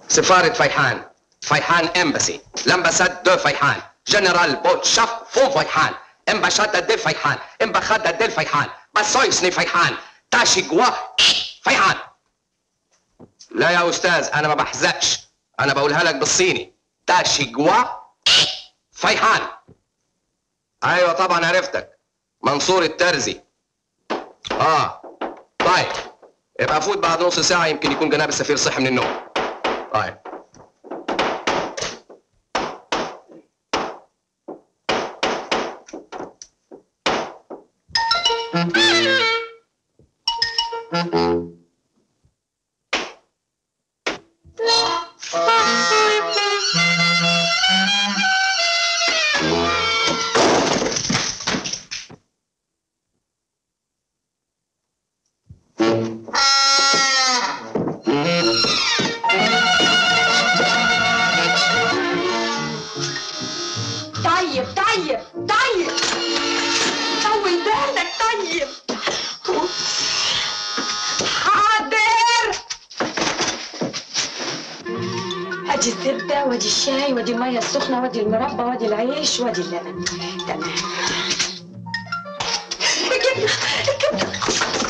سفارة فيحان فيحان امباسي لامباساد دو فيحان جنرال بوتشاف فو فيحان امباشادا دي فيحان امباخادا دي فيحان باسويسني فيحان تاشي جوا فيحان لا يا استاذ انا ما بحزقش انا بقولها لك بالصيني تاشي جوا فيحان ايوه طبعا عرفتك منصور الترزي اه طيب يبقى فوت بعد نص ساعة يمكن يكون جناب السفير صحي من النوم طيب طيب طيب طيب طول بالك طيب حاضر ادي الزبده وادي الشاي وادي الميه السخنه وادي المربى وادي العيش وادي اللبن تمام الجبنه الجبنه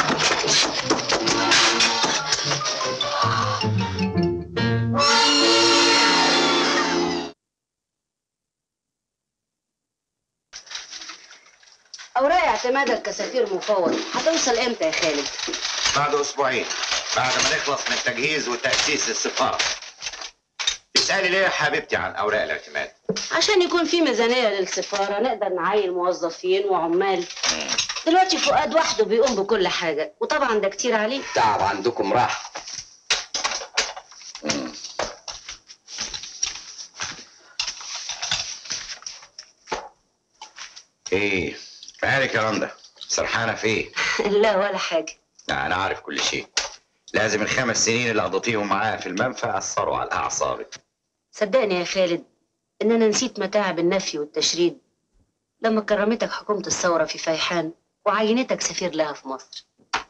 اوراق اعتمادك كسفير مفوض هتوصل امتى يا خالد بعد اسبوعين بعد ما نخلص من تجهيز وتاسيس السفاره تسالي ليه يا حبيبتي عن اوراق الاعتماد عشان يكون في ميزانيه للسفاره نقدر نعين موظفين وعمال دلوقتي فؤاد وحده بيقوم بكل حاجه وطبعا ده كتير عليه تعب عندكم راح ايه مالك يا رندا سرحانه في ايه لا ولا حاجه لا انا عارف كل شيء لازم الخمس سنين اللي قضيتيهم معاه في المنفى اثروا على اعصابك صدقني يا خالد ان انا نسيت متاعب النفي والتشريد لما كرمتك حكومه الثوره في فيحان وعينتك سفير لها في مصر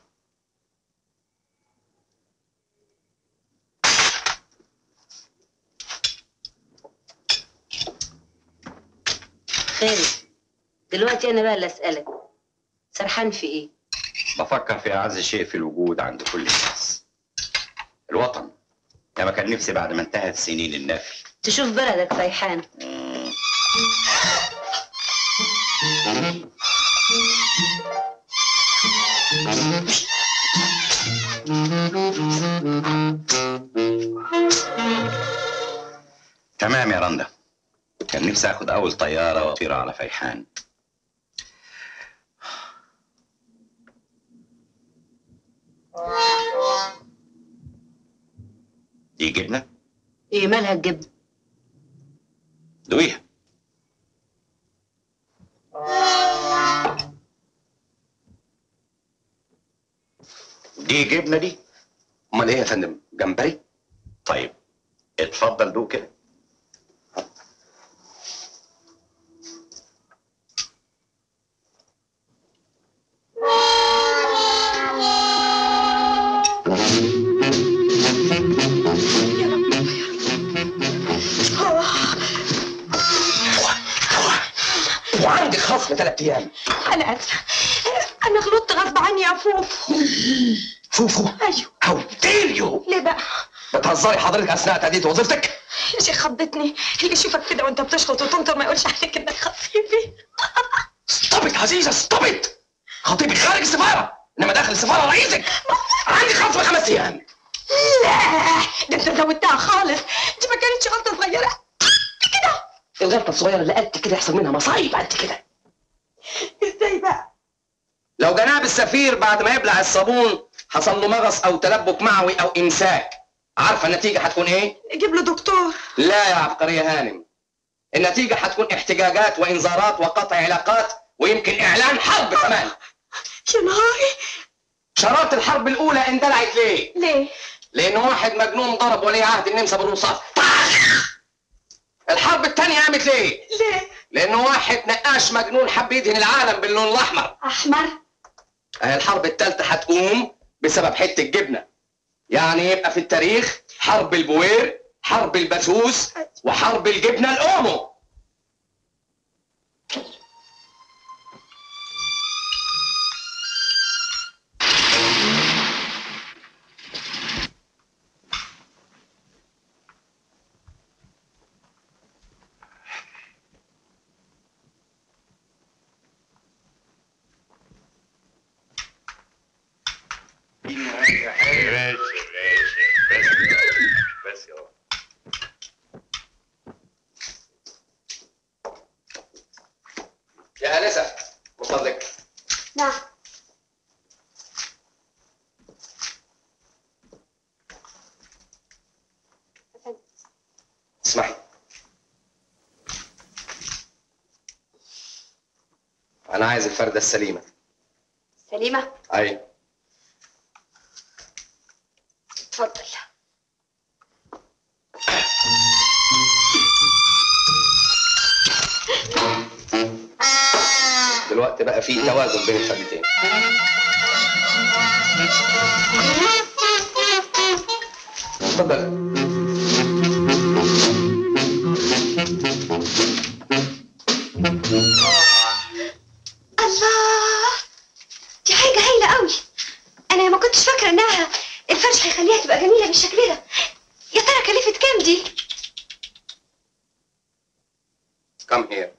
خالد دلوقتي انا بقى اللي اسالك سرحان في ايه بفكر في اعز شيء في الوجود عند كل الناس الوطن كما كان نفسي بعد ما انتهت سنين النفي تشوف بلدك فيحان تمام يا رندا كان نفسي اخد اول طياره واطير على فيحان دي جبنه ايه مالها الجبن دويها دي جبنه دي امال ايه يا فندم جمبري طيب اتفضل دوق كده وعندك خصم ثلاث ايام انا اسفه انا غلطت غصب عني يا فوفو فوفو ايوه هاو دير يو ليه بقى بتهزري حضرتك اثناء تأدية وظيفتك يا شيخ خضتني اللي يشوفك كده وانت بتشخط وتنطر ما يقولش عليك انك خطيبي ستوبت عزيزة ستوبت خطيبك خارج السفارة انما داخل السفارة رئيسك عندي خصم خمس ايام لا ده انت زودتها خالص دي ما كانتش غلطه صغيره كده الغلطة الصغيرة اللي قد كده يحصل منها مصايب قد كده ازاي بقى لو جناب السفير بعد ما يبلع الصابون حصل له مغص او تلبك معوي او امساك عارفه النتيجه هتكون ايه جيب له دكتور لا يا عبقريه هانم النتيجه هتكون احتجاجات وانذارات وقطع علاقات ويمكن اعلان حرب كمان يا نهاري شرارة الحرب الاولى اندلعت ليه ليه لان واحد مجنون ضرب ولي عهد النمسا بالرصاص طخ! الحرب الثانيه قامت ليه ليه لان واحد نقاش مجنون حب يدهن العالم باللون الاحمر احمر آه، الحرب الثالثة هتقوم بسبب حتة جبنة يعني يبقى في التاريخ حرب البوير حرب البسوس وحرب الجبنه الاومو ماشي ماشي بس بس يا يا هلسة من فضلك نعم اسمعي انا عايز الفردة السليمة سليمة اي اتفضل دلوقتي بقى في توازن بين الفردتين اتفضل الله دي حاجة هايلة قوي أنا ما كنتش فاكرة إنها الفرش هيخليها تبقى جميلة بالشكل ده يا ترى كلفت كام دي؟ Come here.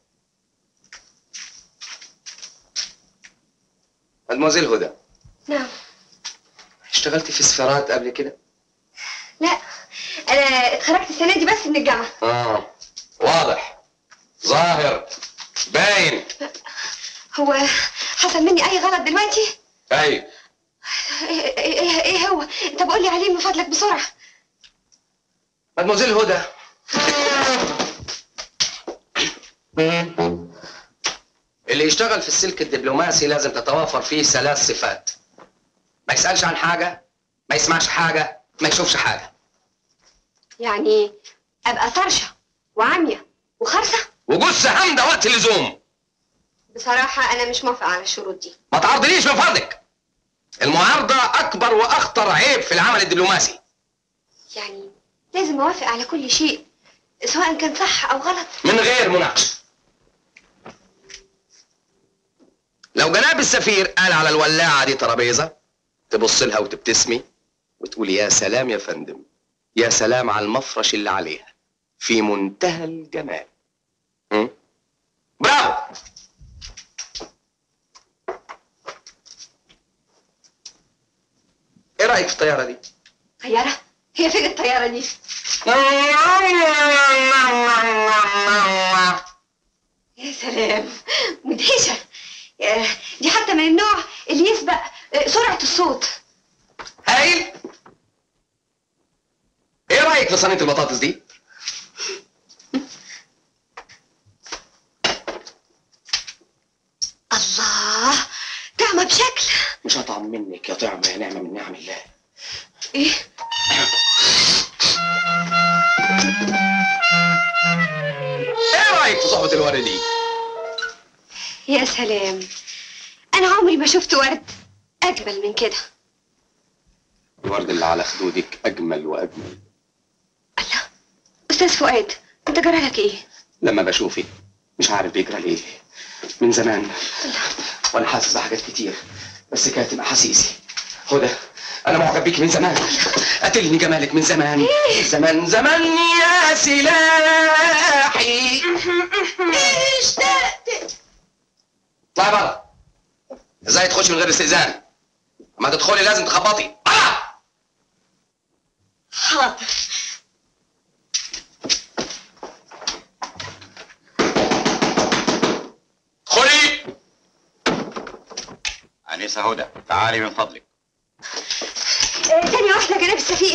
مدموزيل هدى نعم اشتغلتي في سفارات قبل كده؟ لا أنا اتخرجت السنة دي بس من الجامعة اه واضح ظاهر باين هو حصل مني أي غلط دلوقتي؟ اي إيه, إيه, إيه هو؟ طب قول لي عليه من فضلك بسرعة مدموزيل هدى اللي يشتغل في السلك الدبلوماسي لازم تتوافر فيه ثلاث صفات ما يسألش عن حاجة ما يسمعش حاجة ما يشوفش حاجة يعني أبقى طرشة وعامية وخرسة؟ وجثة هامدة وقت اللزوم بصراحة أنا مش موافقة على الشروط دي ما تعرضليش من فضلك المعارضة أكبر وأخطر عيب في العمل الدبلوماسي يعني لازم أوافق على كل شيء سواء كان صح أو غلط من غير مناقشة لو جناب السفير قال على الولاعة دي ترابيزة تبص لها وتبتسمي وتقول يا سلام يا فندم يا سلام على المفرش اللي عليها في منتهى الجمال م? برافو ايه رأيك في الطيارة دي؟ طيارة؟ هي فين الطيارة دي؟ يا سلام مدهشة يا- دي حتى من النوع اللي يسبق آه، سرعة الصوت هايل ايه رايك في صينيه البطاطس دي الله طعمة بشكل مش هطعم منك يا طعم يا نعمه من نعم الله ايه ايه رايك في صحبه الورد دي يا سلام أنا عمري ما شفت ورد أجمل من كده الورد اللي على خدودك اجمل واجمل الله أستاذ فؤاد أنت جرالك إيه؟ لما بشوفك مش عارف بيجرى ليه من زمان وانا حاسس بحاجات كتير بس كاتم احاسيسي هدى انا معجب بيك من زمان قتلني جمالك من زمان من زمان زمان يا سلاحي اشتقت اطلعي بره ازاي تخشي من غير استئذان اما تدخلي لازم تخبطي بره حاضر ادخلي أنسة هدى تعالي من فضلك آه، تاني واحدة جناب السفير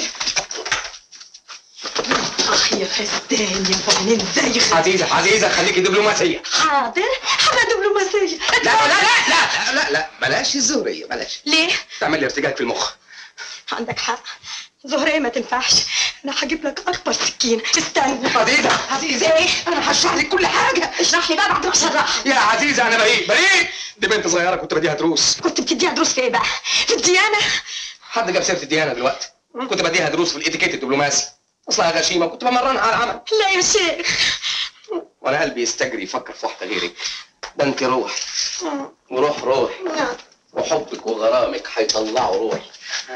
اخ يا فستان يا فنان زي عزيزه عزيزه خليكي دبلوماسيه حاضر حاجه دبلوماسيه لا لا لا لا لا لا بلاش الزهريه بلاش ليه تعمل لي ارتجاج في المخ عندك حق زهرية ما تنفعش انا هجيب لك اكبر سكينه استنى عزيزه عزيزه ايه انا هشرح لك كل حاجه اشرح لي بقى بعد ما اشرح يا عزيزه انا بريء بريء دي بنت صغيره كنت بديها دروس كنت بتديها دروس في ايه بقى في الديانه حد جاب سيره الديانه دلوقتي كنت بديها دروس في الاتيكيت الدبلوماسي اصلها غشيمه كنت بمرنها على العمل لا يا شيخ وانا قلبي يستجري يفكر في واحده غيرك ده انت روح وروح روح وحبك وغرامك هيطلعوا روحي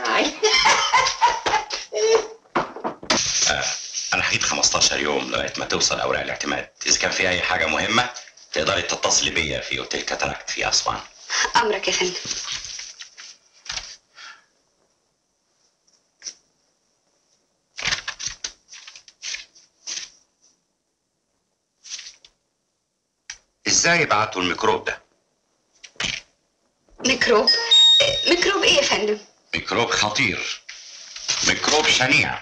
انا هجيب 15 يوم لغايه ما توصل اوراق الاعتماد اذا كان في اي حاجه مهمه تقدري تتصلي بيا في اوتيل كاتاراكت في اسوان امرك يا فندم ازاي بعتوا الميكروب ده ميكروب آه، ميكروب ايه يا فندم ميكروب خطير ميكروب شنيع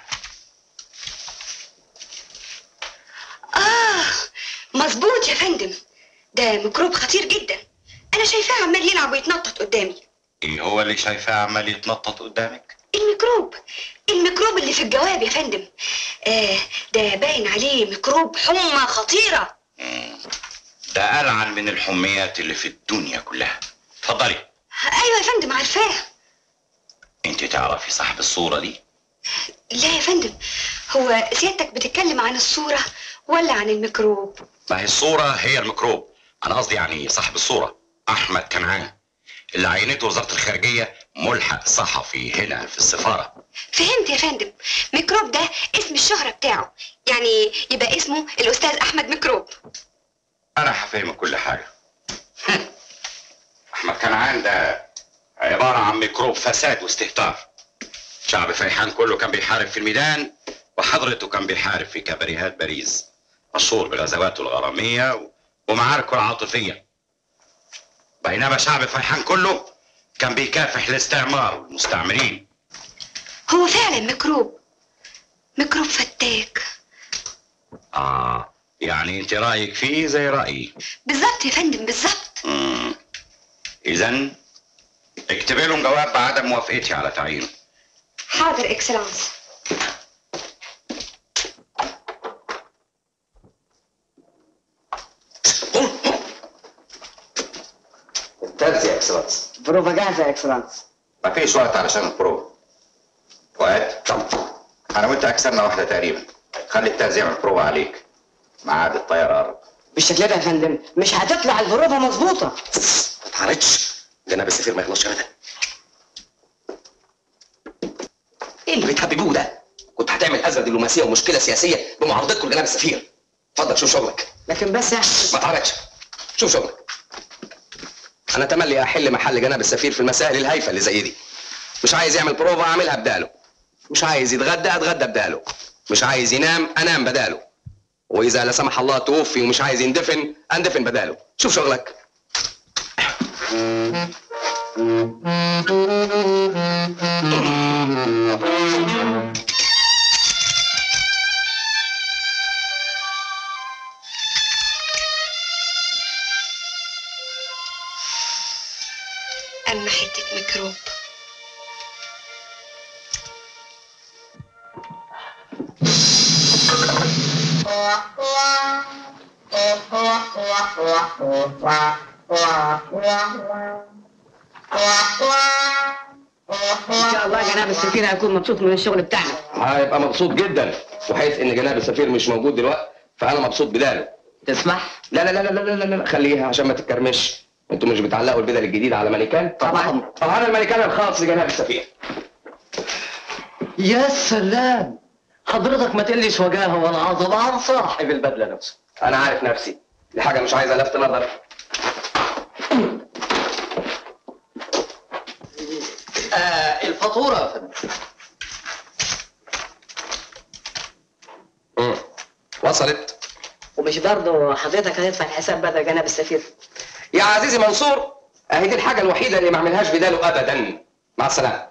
اه مظبوط يا فندم ده ميكروب خطير جدا انا شايفاه عمال يلعب ويتنطط قدامي ايه هو اللي شايفاه عمال يتنطط قدامك الميكروب الميكروب اللي في الجواب يا فندم آه ده باين عليه ميكروب حمى خطيرة ده ألعن من الحميات اللي في الدنيا كلها اتفضلي ايوه يا فندم عارفاه انت تعرفي صاحب الصورة دي لا يا فندم هو سيادتك بتتكلم عن الصورة ولا عن الميكروب ما هي الصورة هي الميكروب أنا قصدي يعني صاحب الصورة أحمد كنعان اللي عينته وزارة الخارجية ملحق صحفي هنا في السفارة فهمت يا فندم ميكروب ده اسم الشهرة بتاعه يعني يبقى اسمه الأستاذ أحمد ميكروب أنا هفهمك كل حاجة أحمد كنعان ده عبارة عن ميكروب فساد واستهتار شعب فيحان كله كان بيحارب في الميدان وحضرته كان بيحارب في كباريهات باريس مشهور بغزواته الغرامية و- ومعاركه العاطفية بينما شعب فيحان كله كان بيكافح الاستعمار والمستعمرين هو فعلا ميكروب ميكروب فتاك آه يعني أنت رأيك فيه زي رأيي بالظبط يا فندم بالظبط مم. إذا اكتبي لهم جواب بعدم موافقتي على تعيينه حاضر اكسلانس الترزي يا اكسلانس بروفا جاهزة يا اكسلانس ما فيش وقت علشان البروف وقت طب انا وانت اكسرنا واحده تقريبا خلي التاز يعمل بروفا عليك ميعاد الطياره قرب بالشكل ده يا فندم مش هتطلع البروفا مظبوطة ما تعرضش جناب السفير ما يخلصش ابدا ايه اللي بتحببوه ده؟ كنت هتعمل ازمه دبلوماسيه ومشكله سياسيه بمعارضتكم لجناب السفير اتفضل شوف شغلك لكن بس يعني ما تعرضش شوف شغلك انا تملي احل محل جناب السفير في المسائل الهايفه اللي زي دي مش عايز يعمل بروفا اعملها بداله مش عايز يتغدى اتغدى بداله مش عايز ينام انام بداله واذا لا سمح الله توفي ومش عايز يندفن اندفن بداله شوف شغلك أما حتة ميكروب ان شاء الله جناب السفير هيكون مبسوط من الشغل بتاعنا هيبقى مبسوط جدا وحيث ان جناب السفير مش موجود دلوقتي فانا مبسوط بداله تسمح لا لا لا لا لا لا, لا. خليها عشان ما تتكرمش انتوا مش بتعلقوا البدل الجديده على مانيكان طبعا. طب انا المانيكان الخاص لجناب السفير يا سلام حضرتك ما تقلش وجاهه ولا عظمه عن صاحب البدله نفسه انا عارف نفسي دي حاجه مش عايزه لفت نظر آه الفاتوره يا فندم مم. وصلت ومش برضه حضرتك هتدفع الحساب بدل جناب السفير يا عزيزي منصور اهي دي الحاجه الوحيده اللي ما اعملهاش بداله ابدا مع السلامه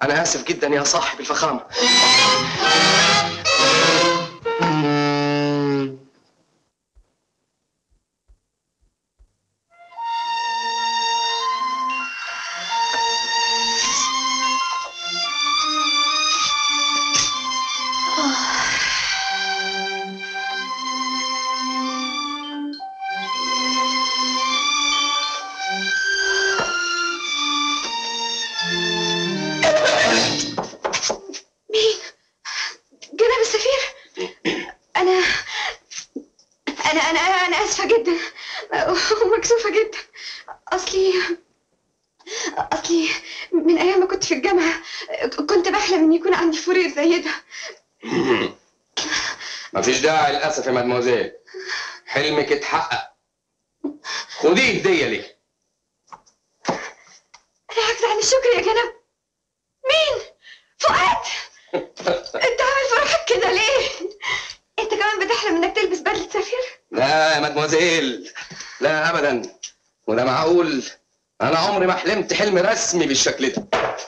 انا اسف جدا يا صاحب الفخامه مين جناب السفير انا انا انا انا اسفه جدا ومكسوفه جدا اصلي اصلي من ايام ما كنت في الجامعه كنت بحلم ان يكون عندي فورير زي ده مفيش داعي للاسف يا مدموزيل حلمك اتحقق خديه هديه ليك انا عاجزه عن الشكر يا جناب مين فؤاد انت عامل فرحك كده ليه انت كمان بتحلم انك تلبس بدله سفير لا يا مدموزيل لا ابدا وده معقول انا عمري ما حلمت حلم رسمي بالشكل ده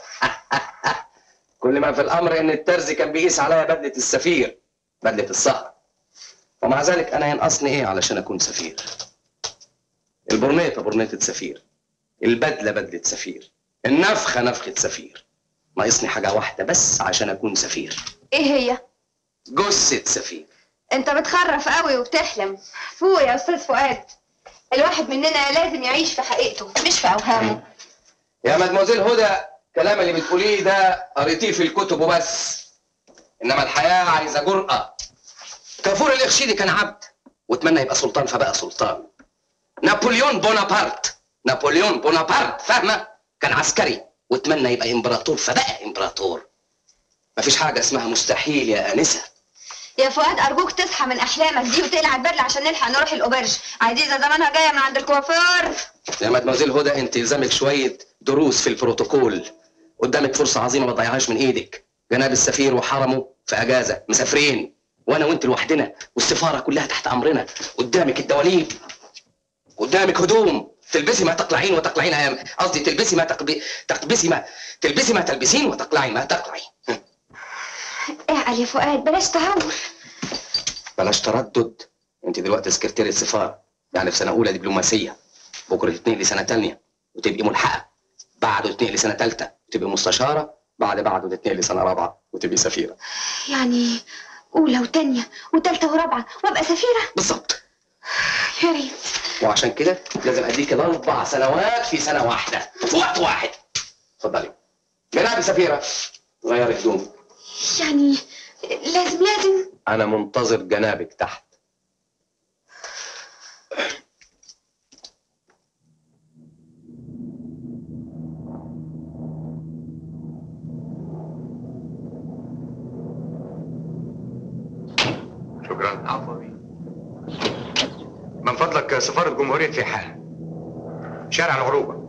كل ما في الامر ان الترزي كان بيقيس عليا بدله السفير بدله الصقر ومع ذلك انا ينقصني ايه علشان اكون سفير البرنيطه برنيطه سفير البدله بدله سفير النفخه نفخه سفير ناقصني حاجه واحده بس عشان اكون سفير ايه هي جثه سفير انت بتخرف قوي وبتحلم فوق يا استاذ فؤاد الواحد مننا لازم يعيش في حقيقته مش في اوهامه يا مدموزيل هدى الكلام اللي بتقوليه ده قريتيه في الكتب وبس انما الحياه عايزه جرأه كافور الاخشيدي كان عبد واتمنى يبقى سلطان فبقى سلطان نابليون بونابرت نابليون بونابرت فاهمه كان عسكري واتمنى يبقى امبراطور فبقى امبراطور مفيش حاجه اسمها مستحيل يا انسه يا فؤاد ارجوك تصحى من احلامك دي وتقلع البدله عشان نلحق نروح الاوبرج عزيزه زمانها جايه من عند الكوافير يا مدموزيل هدى انت يلزمك شويه دروس في البروتوكول قدامك فرصه عظيمه ما تضيعهاش من ايدك جناب السفير وحرمه في اجازه مسافرين وانا وانت لوحدنا والسفاره كلها تحت امرنا قدامك الدواليب قدامك هدوم تلبسي ما تقلعين وتقلعين أيام قصدي تلبسي ما تقبي... تقبسي ما تلبسي ما تلبسين وتقلعين ما تقلعين اعقل يا فؤاد بلاش تهور بلاش تردد انت دلوقتي سكرتيرة سفارة يعني في سنة أولى دبلوماسية بكرة تتنقلي سنة تانية وتبقي ملحقة بعده تتنقلي سنة تالتة وتبقي مستشارة بعد بعده تتنقلي سنة رابعة وتبقي سفيرة يعني اولى وتانية وتالتة ورابعة وابقى سفيرة بالظبط يا ريت وعشان كده لازم أديك الأربع سنوات في سنة واحدة في وقت واحد اتفضلي جنابي سفيرة غيري هدومك يعني لازم لازم أنا منتظر جنابك تحت شكرا عفوا من فضلك سفارة جمهورية فيحاء شارع العروبة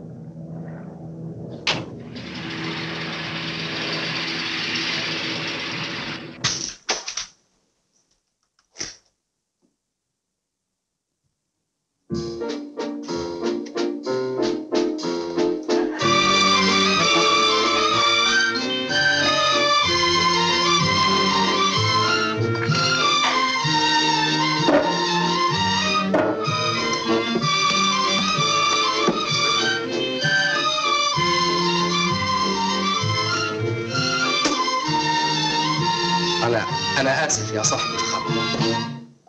أنا أنا آسف يا صاحب الفخامة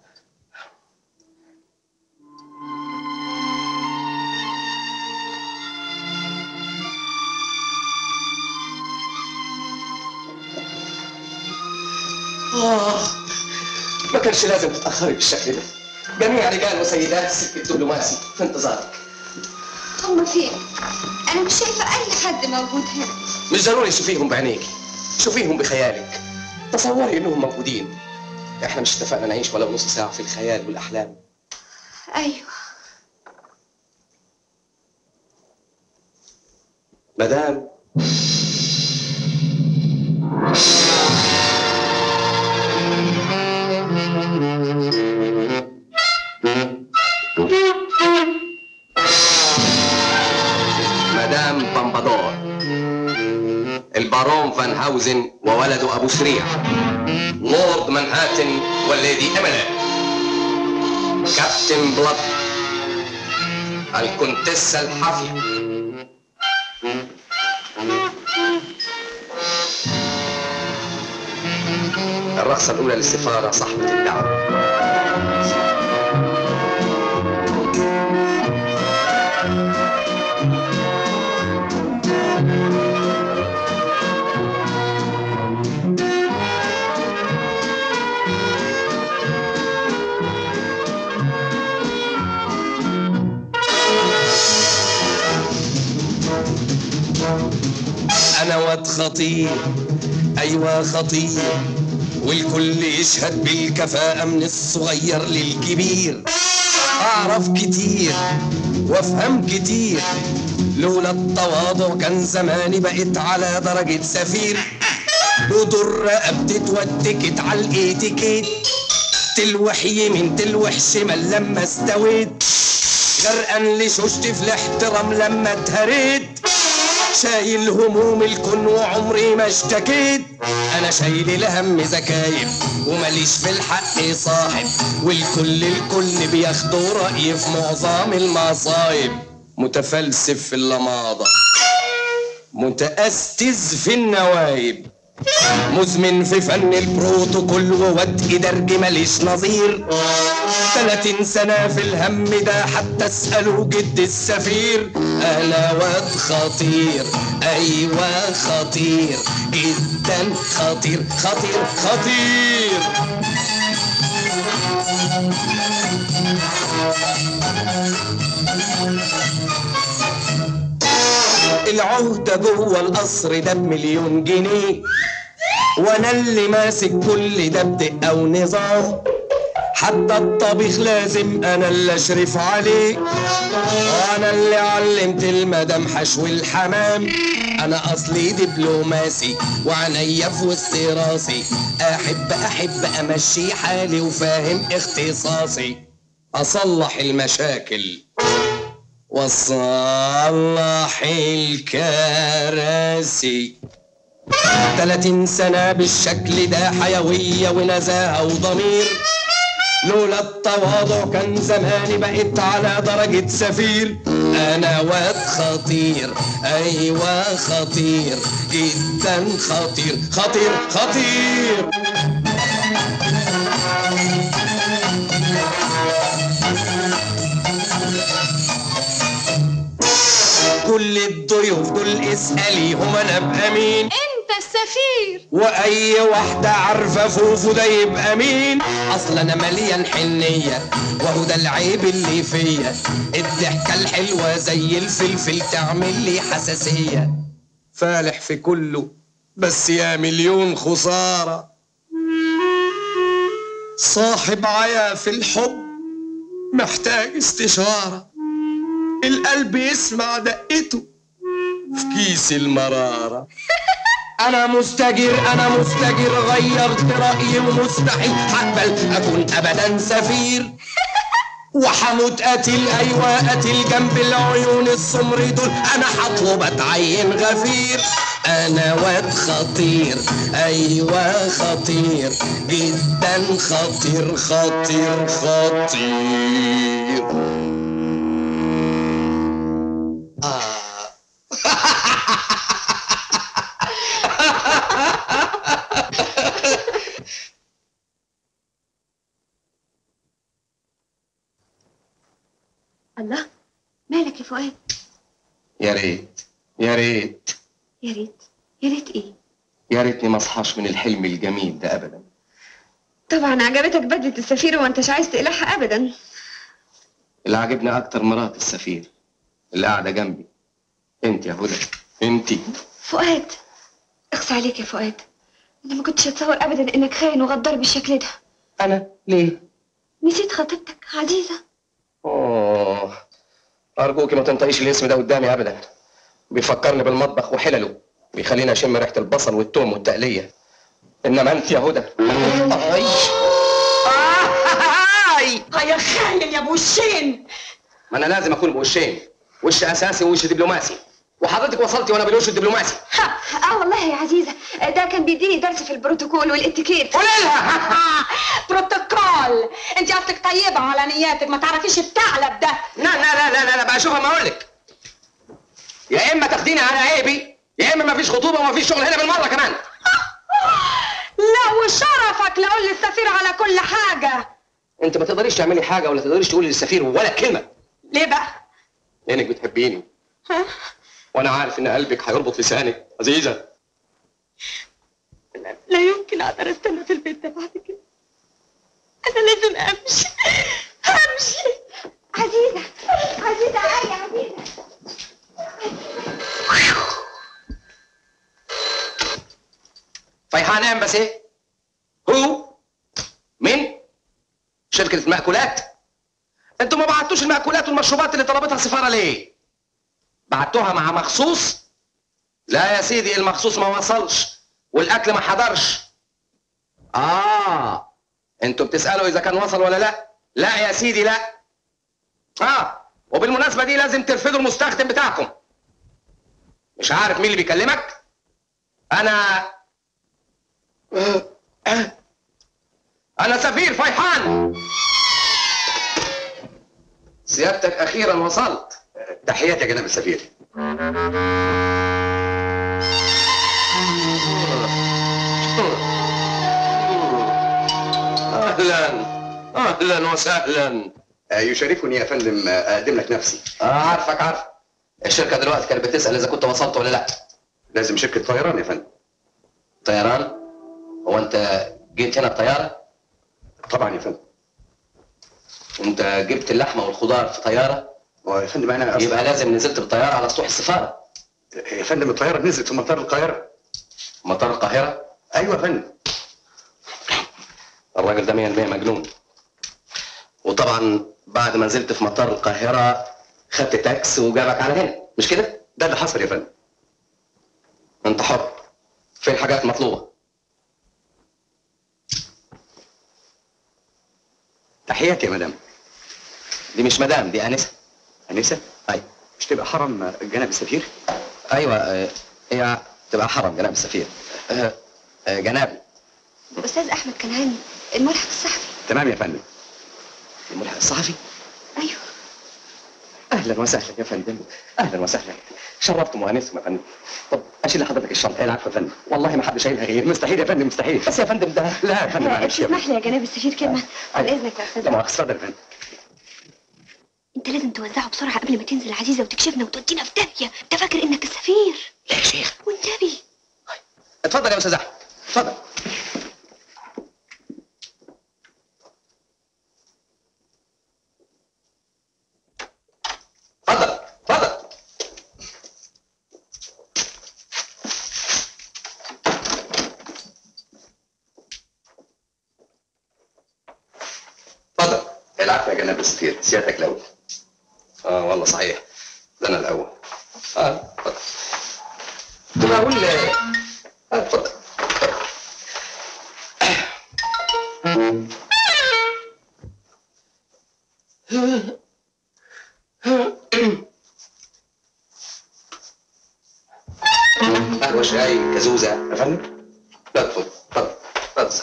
آه ما كانش لازم تتأخري بالشكل ده جميع رجال وسيدات السلك الدبلوماسي في انتظارك هم فين انا مش شايفة اي حد موجود هنا مش ضروري تشوفيهم بعينيك شوفيهم بخيالك تصوري انهم موجودين احنا مش اتفقنا نعيش ولو نص ساعة في الخيال والأحلام ايوه مدام مدام بامبادور البارون فان هاوزن وولده ابو سريع لورد منهاتن والليدي ايميلي كابتن بلاد الكونتيسة الحافية الرقصة الأولى للسفارة صاحبة الدعوة انا واد خطير ايوه خطير والكل يشهد بالكفاءة من الصغير للكبير اعرف كتير وافهم كتير لولا التواضع كان زماني بقيت على درجة سفير ودر رقبتي اتوتكت على الاتيكيت تلوح يمين تلوح شمال لما استويت غرقان لشوشتي في الاحترام لما اتهريت شايل هموم الكون وعمري ما اشتكيت انا شايل الهم زكايب ومليش في الحق صاحب والكل الكل بياخدوا رأيي في معظم المصايب متفلسف في اللماضة متأستز في النوايب مزمن في فن البروتوكول وواد درج ماليش نظير تلاتين سنة في الهم ده حتى اسألوا جد السفير أنا واد خطير أيوة خطير جدا خطير خطير خطير العهدة جوه القصر ده بمليون جنيه وانا اللي ماسك كل ده بدقة ونظام حتى الطبيخ لازم انا اللي اشرف عليه وانا اللي علمت المدام حشو الحمام انا اصلي دبلوماسي وعينيا في وسط راسي احب احب امشي حالي وفاهم اختصاصي اصلح المشاكل وصلح الكراسي تلاتين سنة بالشكل ده حيوية ونزاهة وضمير لولا التواضع كان زماني بقيت على درجة سفير أنا واد خطير أيوة خطير جدا خطير خطير خطير كل الضيوف دول اسأليهم أنا أبقى مين انت السفير واي واحدة عارفة فوفو ده يبقى مين اصل انا مليان حنية وهو ده العيب اللي فيا الضحكة الحلوة زي الفلفل تعمل لي حساسية فالح في كله بس يا مليون خسارة صاحب عيا في الحب محتاج استشارة القلب يسمع دقته في كيس المرارة انا مستجير انا مستجير غيرت رايي ومستحيل هقبل اكون ابدا سفير وحموت قتيل ايوه قتيل جنب العيون السمر دول انا هطلب اتعين غفير انا واد خطير ايوه خطير جدا خطير خطير خطير آه. الله مالك يا فؤاد يا ريت يا ريت يا ريت يا ريت ايه يا ريتني ما اصحاش من الحلم الجميل ده ابدا طبعا عجبتك بدلة السفير وما انتش عايز تقلعها ابدا اللي عجبني اكتر مرات السفير اللي قاعده جنبي انت يا هدى انت فؤاد اخس عليك يا فؤاد انا ما كنتش اتصور ابدا انك خاين وغدار بالشكل ده انا ليه نسيت خطيبتك عزيزة اوه ارجوكي ما تنطقيش الاسم ده قدامي ابدا بيفكرني بالمطبخ وحلله بيخليني اشم ريحه البصل والثوم والتقليه انما انت يا هدى اي آي يا خاين يا ابو وشين ما انا لازم اكون بوشين وش اساسي ووش دبلوماسي وحضرتك وصلتي وانا بالوش الدبلوماسي اه والله يا عزيزه ده كان بيديني درس في البروتوكول والاتيكيت قولي لها بروتوكول انت اصلك طيبه على نياتك ما تعرفيش الثعلب ده لا لا لا لا لا, لا بقى شوفها ما اقول لك يا اما تاخديني على عيبي يا اما ما فيش خطوبه وما فيش شغل هنا بالمره كمان لا وشرفك لاقول للسفير على كل حاجه انت ما تقدريش تعملي حاجه ولا تقدريش تقولي للسفير ولا كلمه ليه بقى لانك بتحبيني ها؟ وانا عارف ان قلبك هيربط لسانك عزيزه لا يمكن اقدر استنى في البيت ده بعد كده انا لازم امشي امشي عزيزه عزيزه عالي عزيزه فيحان امباسي هو مين شركه المأكولات انتوا ما بعتوش المأكولات والمشروبات اللي طلبتها السفاره ليه بعتوها مع مخصوص لا يا سيدي المخصوص ما وصلش والاكل ما حضرش اه انتوا بتسالوا اذا كان وصل ولا لا لا يا سيدي لا اه وبالمناسبه دي لازم ترفضوا المستخدم بتاعكم مش عارف مين اللي بيكلمك انا انا سفير فيحان سيادتك اخيرا وصلت تحياتي يا جناب السفير اهلا اهلا وسهلا يشرفني يا فندم اقدم لك نفسي آه عارفك عارف الشركه دلوقتي كانت بتسال اذا كنت وصلت ولا لا لازم شركه طيران يا فندم طيران هو انت جيت هنا بطياره طبعا يا فندم انت جبت اللحمه والخضار في طياره ويا فندم انا يبقى لازم نزلت بالطياره على سطوح السفاره يا فندم الطياره نزلت في مطار القاهره مطار القاهره ايوه يا فندم الراجل ده 100% مجنون وطبعا بعد ما نزلت في مطار القاهره خدت تاكس وجابك على هنا مش كده ده اللي حصل يا فندم انت حر في الحاجات مطلوبه تحياتي يا مدام دي مش مدام دي انسه انسه ايوه مش تبقى حرم جناب السفير ايوه آه، هي تبقى حرم جناب السفير آه، آه، جنابي الاستاذ احمد كنعاني الملحق الصحفي تمام يا فندم الملحق الصحفي ايوه اهلا وسهلا يا فندم اهلا وسهلا شرفتم وانستم يا فندم طب اشيل لحضرتك الشنطه العفو يا فندم والله ما حد شايلها غيري مستحيل يا فندم مستحيل بس يا فندم ده لا يا فندم معلش يا اسمح فندم لي يا جناب السفير كلمه عن اذنك يا استاذ لا مؤاخذه اتفضل يا فندم انت لازم توزعه بسرعه قبل ما تنزل عزيزه وتكشفنا وتودينا في داهيه انت فاكر انك السفير لا يا شيخ والنبي اتفضل يا استاذ احمد اتفضل اتفضل اتفضل اتفضل العفو يا جناب السفير سيادتك الاول اه والله صحيح ده انا الاول اه اتفضل كنت بقول اه اتفضل قهوة شاي كزوزة يا فندم لا اتفضل اتفضل اتفضل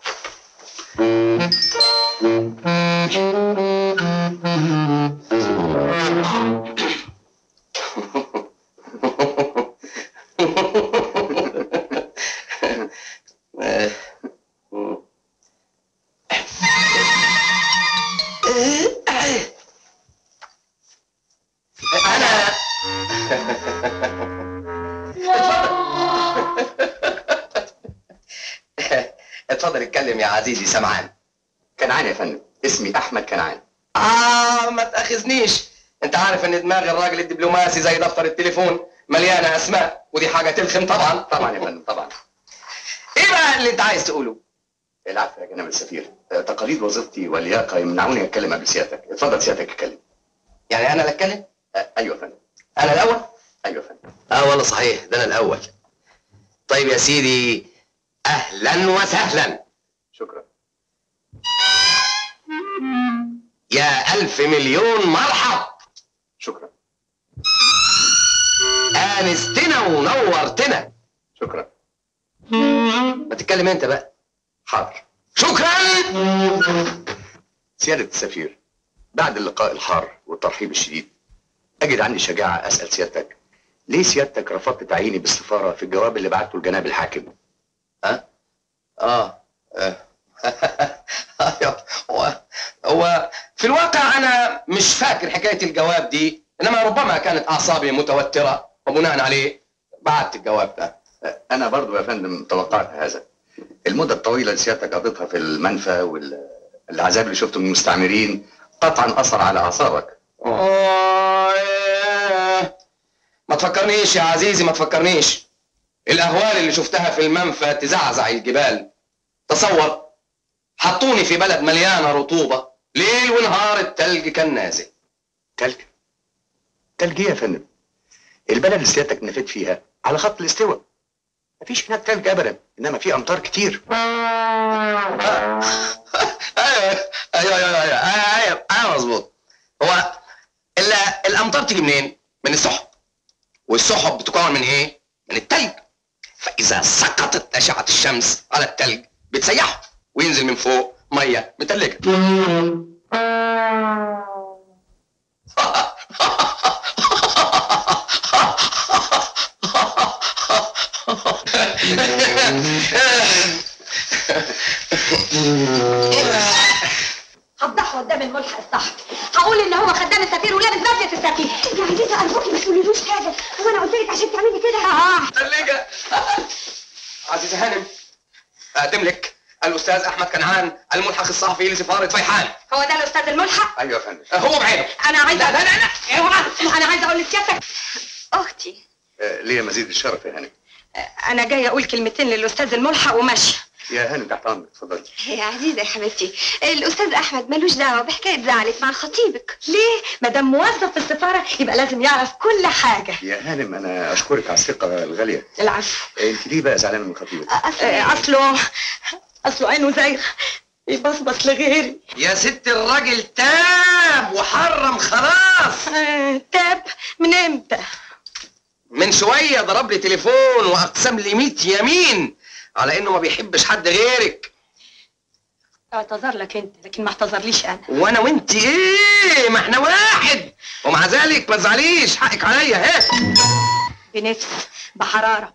انا اتفضل اتكلم يا عزيزي سمعان كنعان يا فندم اسمي احمد كنعان اه ما تاخذنيش انت عارف ان دماغ الراجل الدبلوماسي زي دفتر التليفون مليانه اسماء ودي حاجه تلخم طبعا طبعا يا فندم طبعا ايه بقى اللي انت عايز تقوله العفو يا جناب السفير آه، تقاليد وظيفتي واللياقه يمنعوني اتكلم قبل سيادتك اتفضل سيادتك اتكلم يعني انا اللي اتكلم آه، ايوه يا فندم انا الاول ايوه يا فندم اه والله صحيح ده انا الاول طيب يا سيدي اهلا وسهلا شكرا يا الف مليون مرحب شكرا انستنا ونورتنا شكرا ما تتكلم انت بقى حاضر شكرا سيادة السفير بعد اللقاء الحار والترحيب الشديد أجد عندي شجاعة أسأل سيادتك ليه سيادتك رفضت تعييني بالسفارة في الجواب اللي بعته لجناب الحاكم؟ اه اه أيوة. هو هو في الواقع انا مش فاكر حكايه الجواب دي انما ربما كانت اعصابي متوتره وبناء عليه بعت الجواب ده أنا برضو يا فندم توقعت هذا المدة الطويلة اللي سيادتك قضيتها في المنفى والعذاب اللي شفته من المستعمرين قطعا أثر على أعصابك آه، إيه. ما تفكرنيش يا عزيزي ما تفكرنيش الاهوال اللي شفتها في المنفى تزعزع الجبال تصور حطوني في بلد مليانه رطوبه ليل ونهار التلج كان نازل تلج تلج إيه يا فندم البلد اللي سيادتك نفيت فيها على خط الاستواء مفيش هناك تلج أبدا إنما في أمطار كتير ايوه ايوه ايوه ايوه ايوه ايوه مظبوط هو ال- الامطار تيجي منين؟ من السحب والسحب بتكون من ايه؟ من التلج فاذا سقطت اشعه الشمس على التلج بتسيحه وينزل من فوق ميه متلجه هفضحه قدام الملحق الصحفي هقول ان هو خدام السفير ولابس بدله السفير يا عزيزة أرجوكي ما تقوليلوش حاجة هو أنا قلت لك عشان تعملي كده اه متلجه عزيزة هانم اقدم لك الاستاذ احمد كنعان الملحق الصحفي لسفاره فيحان هو ده الاستاذ الملحق أيوة يا فندم هو بعينه انا عايزه لا لا لا لا اوعى انا عايزه اقول لسيادتك أختي آه، ليا مزيد الشرف يا هانم انا جايه اقول كلمتين للاستاذ الملحق وماشيه يا هانم تحت أمرك اتفضلي يا عزيزة يا حبيبتي الأستاذ أحمد ملوش دعوة بحكاية زعلك مع خطيبك ليه ما دام موظف في السفاره يبقى لازم يعرف كل حاجه يا هانم أنا أشكرك على الثقة الغالية العفو أنت ليه بقى زعلانة من خطيبك؟ آه، اصله اصله عينه زايغه يبصبص لغيري يا ست الراجل تاب وحرم خلاص آه، تاب من امتى من شويه ضرب لي تليفون واقسم لي 100 يمين على انه ما بيحبش حد غيرك اعتذر لك انت لكن ما اعتذرليش انا وانا وانت ايه ما احنا واحد ومع ذلك ما تزعليش حقك عليا ها بنفس بحراره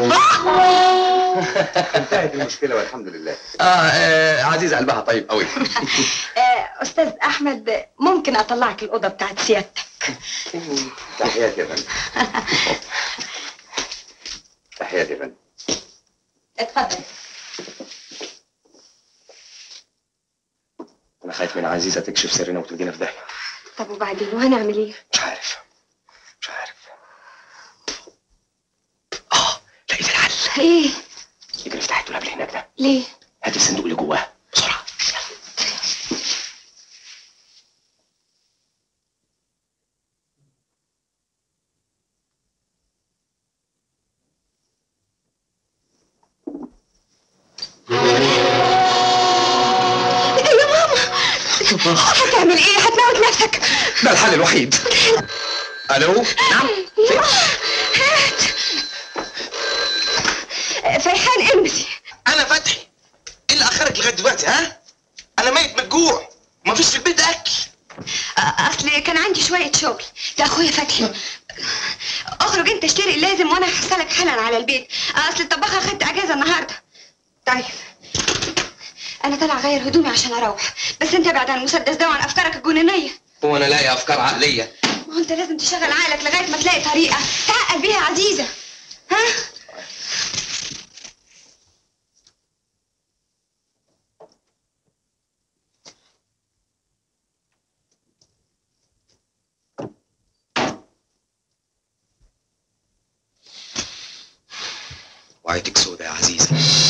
انتهت المشكلة والحمد لله آه, اه عزيزه قلبها طيب قوي آه، استاذ احمد ممكن اطلعك الاوضه بتاعت سيادتك تحياتي يا فندم تحياتي يا فندم اتفضل انا خايف من عزيزه تكشف سرنا وتودينا في داهيه طب وبعدين وهنعمل إيه؟ مش عارف مش عارف اه لقيت الحل إيه؟ اجري افتح الدولاب اللي هناك ده ليه؟ هات الصندوق اللي جواه بسرعه إيه يا ماما؟ هتعمل إيه؟ هتموت نفسك ده الحل الوحيد الو نعم يا هات فيحان امسي انا فتحي ايه اللي اخرك لغايه دلوقتي ها انا ميت من الجوع ومفيش في البيت اكل اصل كان عندي شويه شغل ده اخويا فتحي اخرج انت اشتري اللازم وانا هحصلك حالا على البيت اصل الطباخه خدت اجازه النهارده طيب انا طالع اغير هدومي عشان اروح بس انت ابعد عن المسدس ده وعن افكارك الجنونيه هو انا لاقي افكار عقليه ما هو انت لازم تشغل عقلك لغايه ما تلاقي طريقه تعقل بيها عزيزه ها وعيتك سودة يا عزيزة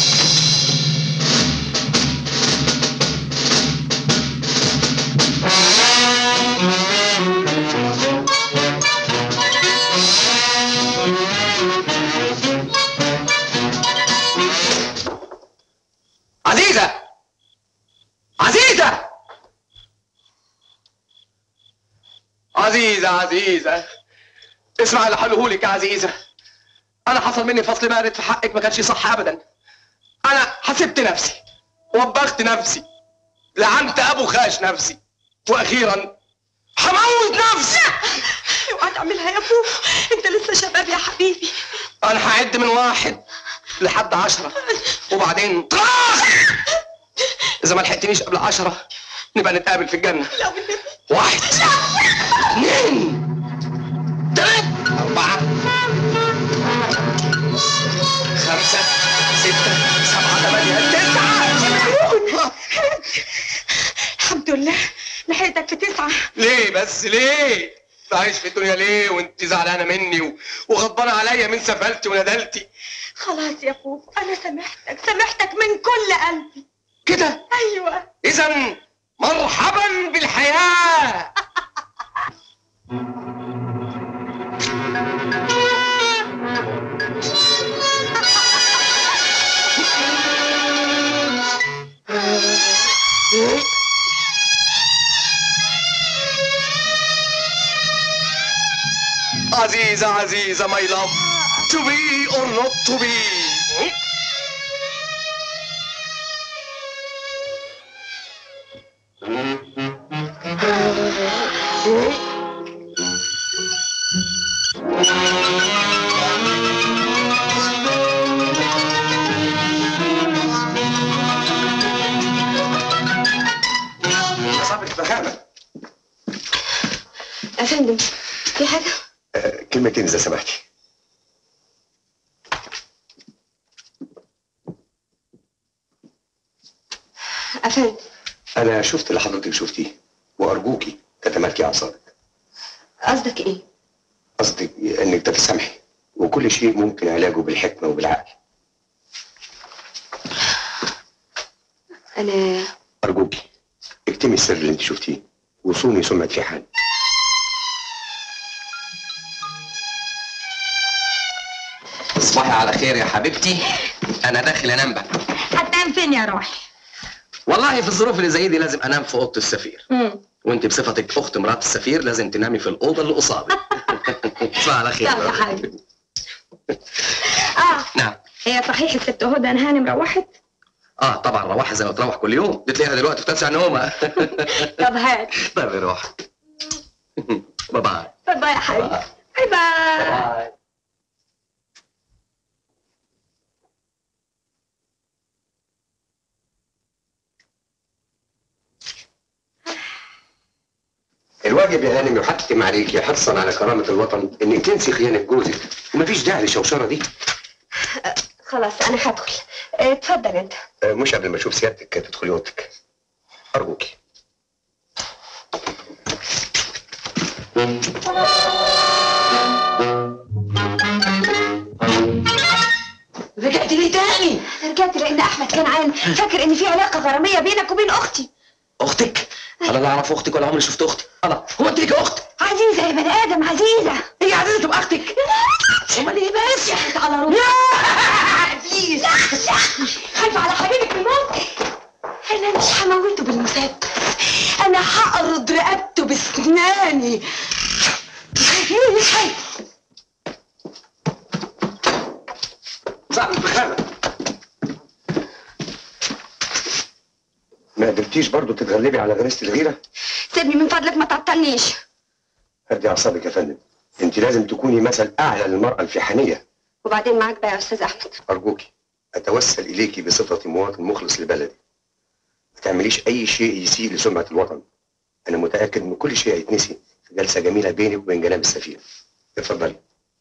عزيزة عزيزة عزيزة عزيزة اسمع اللي حلهولك يا عزيزة أنا حصل مني فصل بارد في حقك ما كانش صح أبدا أنا حسبت نفسي وبخت نفسي لعنت أبو خاش نفسي وأخيرا هموت نفسي اوعى تعملها يا فوف انت لسه شباب يا حبيبي أنا هعد من واحد لحد عشرة وبعدين طراخ إذا ما لحقتنيش قبل عشرة نبقى نتقابل في الجنة لا والنبي واحد اثنين ثلاثة أربعة خمسة ستة سبعة ثمانية تسعة الحمد لله لحقتك في تسعة ليه بس ليه؟ عايش في الدنيا ليه وانت زعلانة مني و- وغضبانة عليا من سفلتي وندلتي خلاص يا فوف انا سامحتك سامحتك من كل قلبي كده ايوه إذا مرحبا بالحياة عزيزة عزيزة my love to be or not to be صاحبك فهامة يا فندم في حاجة؟ كلمتين اذا سمحتي أفندم انا شفت اللي حضرتك شفتيه وارجوكي تتمالكي اعصابك قصدك إيه؟ قصدي انك تتسامحي وكل شيء ممكن علاجه بالحكمه وبالعقل أنا ارجوكي اكتمي السر اللي انت شفتيه وصوني سمعه في حال تصبحي على خير يا حبيبتي انا داخل انام بقى هتنام فين يا روحي والله في الظروف اللي زي دي لازم انام في اوضه السفير مم. وانت بصفتك اخت مرات السفير لازم تنامي في الاوضه اللي قصادي تصبحي على خير يلا حبيبي اه نعم هي صحيح الست هدى هانم روحت اه طبعا روحي زي ما تروح كل يوم دي تلاقيها دلوقتي في تسع نومه طب هات طيب يا روح باي باي باي باي يا حبيبي باي باي الواجب يا هانم يحتم عليكي حرصا على كرامه الوطن انك تنسي خيانه جوزك ومفيش داعي للشوشره دي خلاص أنا هدخل آه، اتفضل أنت آه، مش قبل ما اشوف سيادتك تدخلي اوضتك ارجوكي رجعت ليه تاني؟ رجعت لأن أحمد كان عين فاكر إن في علاقة غرامية بينك وبين أختي اختك انا لا اعرف اختك ولا عمري شفت اختي الله هو انت ليك اخت عزيزة يا بني آدم عزيزة هي عايزه تبقى اختك امال ايه بس يا حيت على روحي بليز خايفة على حبيبك الموت انا مش هموته بالمسدس انا هقرض رقبته بسناني مش خايفة صعب بخامه ما قدرتيش برضو تتغلبي على غريزه الغيره سيبني من فضلك ما تعطلنيش هدي اعصابك يا فندم انت لازم تكوني مثل اعلى للمراه الفيحانيه وبعدين معاك بقى يا استاذ احمد ارجوكي اتوسل اليكي بصفتي مواطن مخلص لبلدي ما تعمليش اي شيء يسيء لسمعه الوطن انا متاكد ان كل شيء هيتنسي في جلسه جميله بينك وبين جناب السفير اتفضلي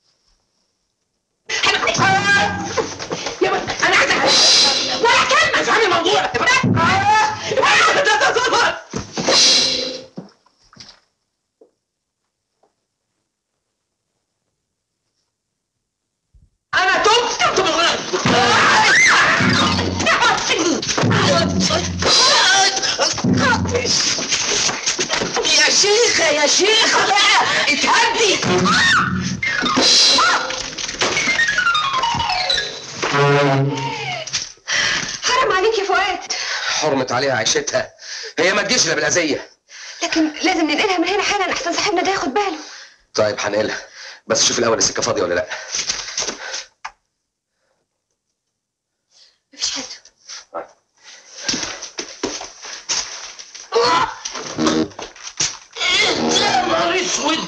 انا عايز ولا كلمه افهم الموضوع انا تبت يا شيخة يا شيخة بقى اتهدي حرام عليك يا فؤاد حرمت عليها عيشتها هي ما تجيش الا بالاذيه لكن لازم ننقلها من هنا حالا احسن صاحبنا ده ياخد باله طيب هنقلها بس شوف الاول السكه فاضيه ولا لا مفيش حد يا نهار اسود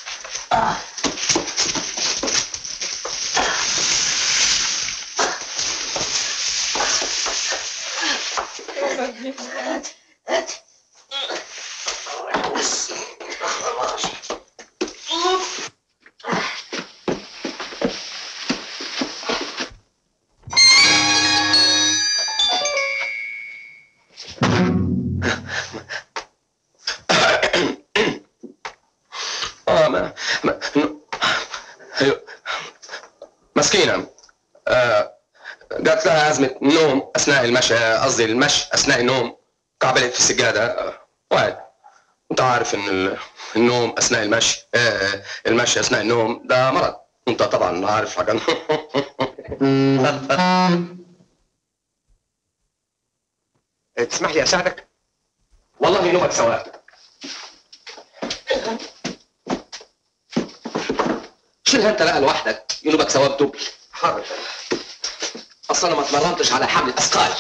اه ما, ما ن- هي- مسكينه آه جات لها ازمه نوم اثناء المشي قصدي المشي اثناء النوم كعبلت في السجاده آه، واحد انت عارف ان ال- النوم اثناء المشي آه المشي اثناء النوم ده مرض انت طبعا عارف حاجه تسمح لي اساعدك والله نومك سواء شيلها انت لا لوحدك ينوبك ثواب دبل حاضر اصلا انا ما اتمرنتش على حمل الاثقال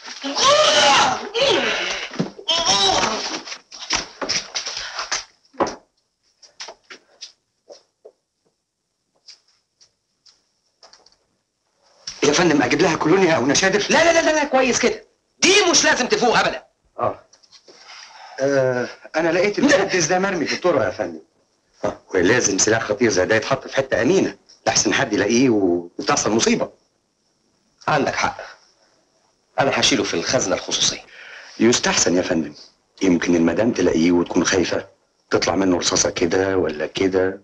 يا فندم اجيب لها كولونيا او نشادر لا لا لا لا, لا كويس كده دي مش لازم تفوق ابدا اه آه، انا لقيت المسدس ده مرمي في الطرق يا فندم آه، ولازم سلاح خطير زي ده يتحط في حته امينه لحسن حد يلاقيه و- وتحصل مصيبه عندك حق انا هشيله في الخزنه الخصوصيه يستحسن يا فندم يمكن المدام تلاقيه وتكون خايفه تطلع منه رصاصه كده ولا كده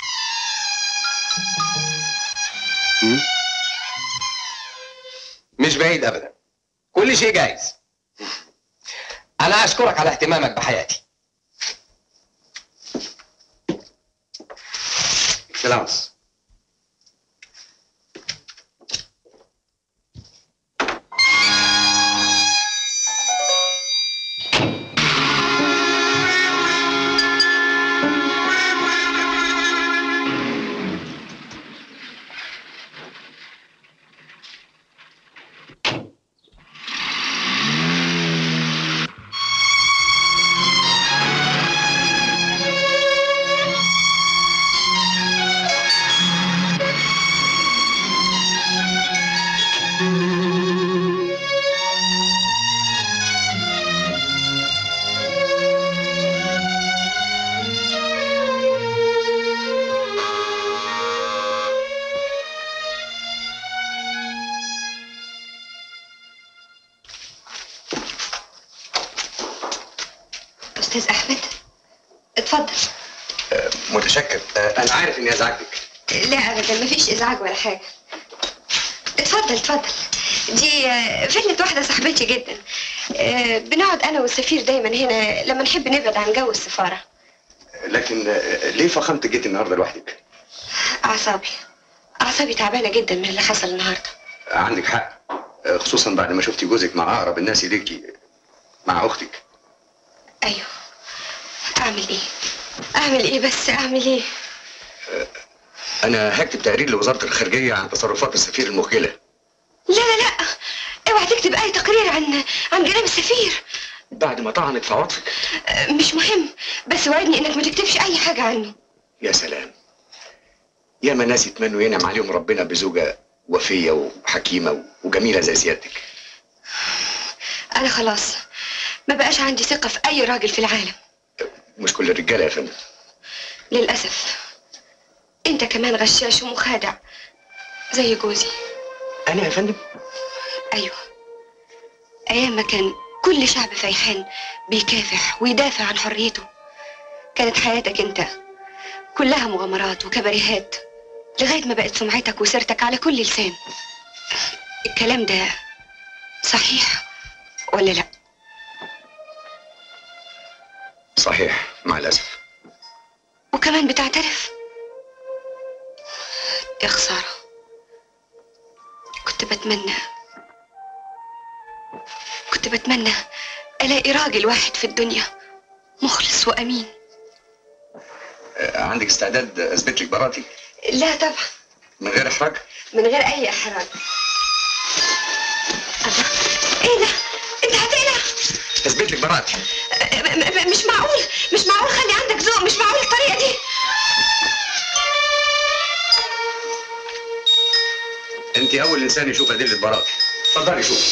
م? مش بعيد ابدا كل شيء جايز انا اشكرك على اهتمامك بحياتي اكسلانس استاذ احمد اتفضل متشكر آه، انا عارف اني ازعجك لا ابدا مفيش ازعاج ولا حاجه اتفضل اتفضل دي آه، فيلة واحدة صاحبتي جدا آه، بنقعد أنا والسفير دايما هنا لما نحب نبعد عن جو السفارة لكن آه، ليه فخمت جيت النهارده لوحدك أعصابي أعصابي تعبانة جدا من اللي حصل النهاردة عندك حق آه، خصوصا بعد ما شفتي جوزك مع اقرب الناس اليكي مع اختك أيوه أعمل إيه؟ أعمل إيه بس أعمل إيه؟ انا هكتب تقرير لوزاره الخارجيه عن تصرفات السفير المخجله لا لا لا اوعى تكتب أي تقرير عن عن جناب السفير بعد ما طعنت في عواطفك آه، مش مهم بس وعدني إنك ما تكتبش أي حاجة عنه يا سلام ياما ناس يتمنوا ينعم عليهم ربنا بزوجة وفية وحكيمة وجميلة زي سيادتك أنا خلاص ما بقاش عندي ثقة في أي راجل في العالم مش كل الرجالة يا فندم للأسف أنت كمان غشاش ومخادع زي جوزي أنا يا فندم أيوة أيام ما كان كل شعب فيحان بيكافح ويدافع عن حريته كانت حياتك أنت كلها مغامرات وكباريهات لغاية ما بقت سمعتك وسيرتك على كل لسان الكلام ده صحيح ولا لا صحيح مع الأسف وكمان بتعترف يا خسارة كنت بتمنى كنت بتمنى ألاقي راجل واحد في الدنيا مخلص وأمين آه، عندك استعداد أثبت لك براءتي لا طبعا من غير احراج من غير اي احراج الله ايه ده انت هتقلع اثبت لك براءتي م- م- مش معقول مش معقول خلي عندك ذوق مش معقول الطريقه دي انت اول انسان يشوف ادله براءتي اتفضلي شوف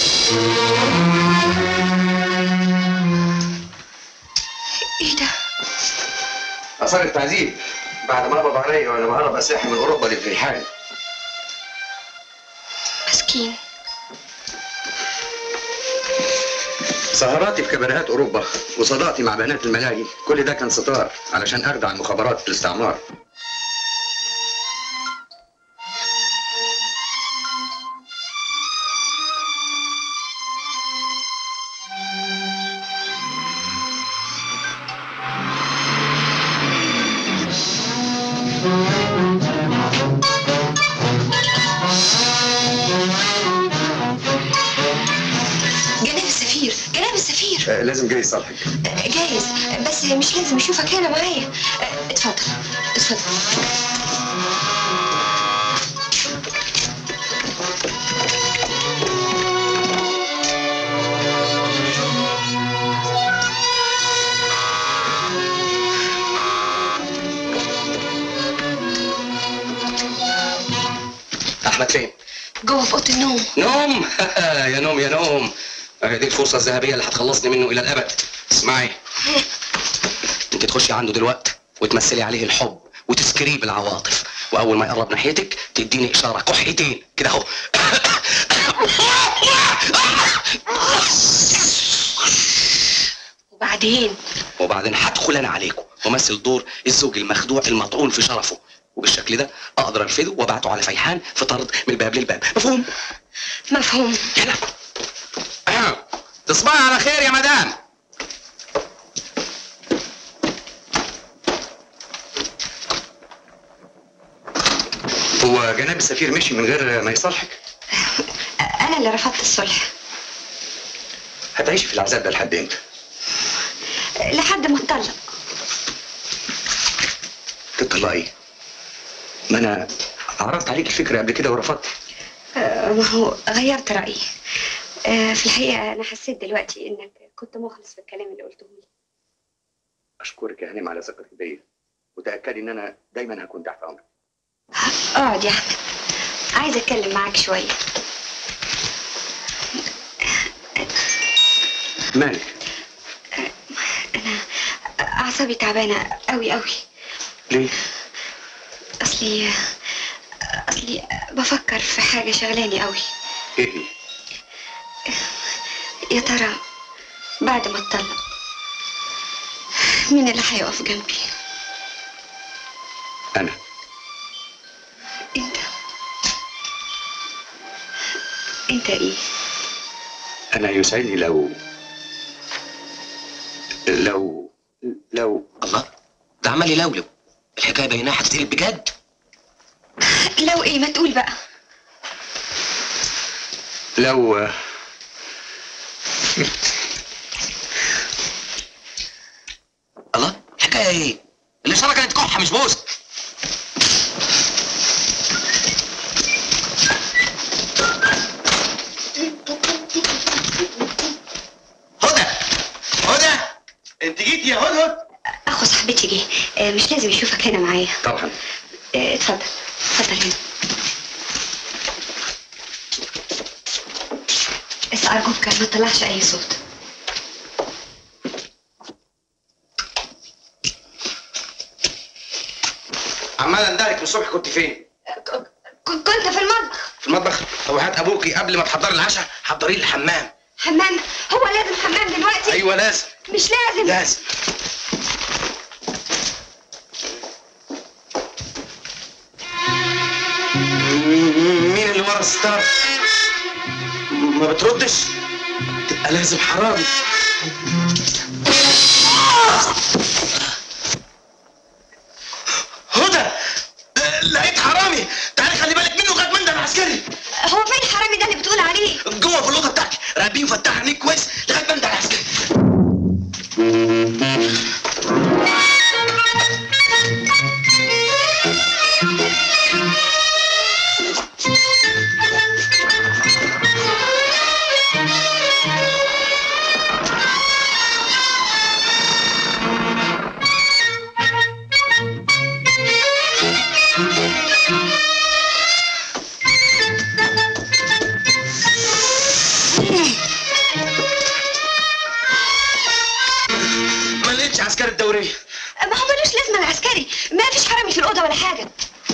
ايه ده اثار التعذيب بعد ما قبضوا علي وانا بهرب اساحي من اوروبا للريحان مسكين سهراتي في كباريهات اوروبا وصداقتي مع بنات الملاهي كل ده كان ستار علشان اخدع المخابرات الاستعمار جناب السفير جناب السفير آه، لازم جاي صالحك جايز بس مش لازم يشوفك هنا معايا اتفضل اتفضل احمد فين جوه في اوضه النوم نوم يا نوم يا نوم هذه دي الفرصه الذهبيه اللي هتخلصني منه الى الابد اسمعي انت تخشي عنده دلوقتي وتمثلي عليه الحب وتسكريه بالعواطف واول ما يقرب ناحيتك تديني اشاره كحيتين كده اهو وبعدين وبعدين هدخل انا عليكم وامثل دور الزوج المخدوع المطعون في شرفه وبالشكل ده اقدر ارفده وابعته على فيحان في طرد من الباب للباب مفهوم مفهوم يلا أهم. تصبحي على خير يا مدام هو جناب السفير مشي من غير ما يصالحك انا اللي رفضت الصلح هتعيشي في العذاب ده لحد امتى لحد ما اتطلق تطلقي ما انا عرضت عليك الفكره قبل كده ورفضت آه، ما هو غيرت رايي آه، في الحقيقه انا حسيت دلوقتي انك كنت مخلص في الكلام اللي قلته لي اشكرك يا هانم على ثقتك بيا وتاكدي ان انا دايما هكون تحت امرك اقعد يا احمد عايزه اتكلم معاك شويه مالك اعصابي تعبانه قوي قوي ليه اصلي اصلي بفكر في حاجه شغلاني قوي ايه هي؟ يا ترى بعد ما اتطلق مين اللي هيقف جنبي انا انت انت ايه انا يسعدني لو لو لو الله ده عمال يلولو الحكايه بينها هتتقلب بجد لو ايه ما تقول بقى لو الله الحكايه ايه الاشاره كانت كحه مش بوسه هدى هدى انت جيت يا هدى اخو صاحبتي جه آه، مش لازم يشوفك هنا معايا طبعا آه، اتفضل اتفضل هنا بس ارجوك ما تطلعش اي صوت عمال اندهلك من الصبح كنت فين ك- كنت في المطبخ في المطبخ طب هات ابوكي قبل ما تحضري العشاء حضري لي الحمام حمام هو لازم حمام دلوقتي ايوه لازم مش لازم لازم مين اللي ورا الستار ما بتردش تبقى لازم حرامي هدى آه، لقيت حرامي تعالي خلي بالك منه غاد من ده العسكري هو فين الحرامي ده اللي بتقول عليه جوه في الاوضه بتاعتي راقبين وفتح عينيك كويس لغايه ما انت العسكري ما لقيتش عسكري الدوريه ما هو ملوش لازمه العسكري ما فيش حرامي في الاوضه ولا حاجه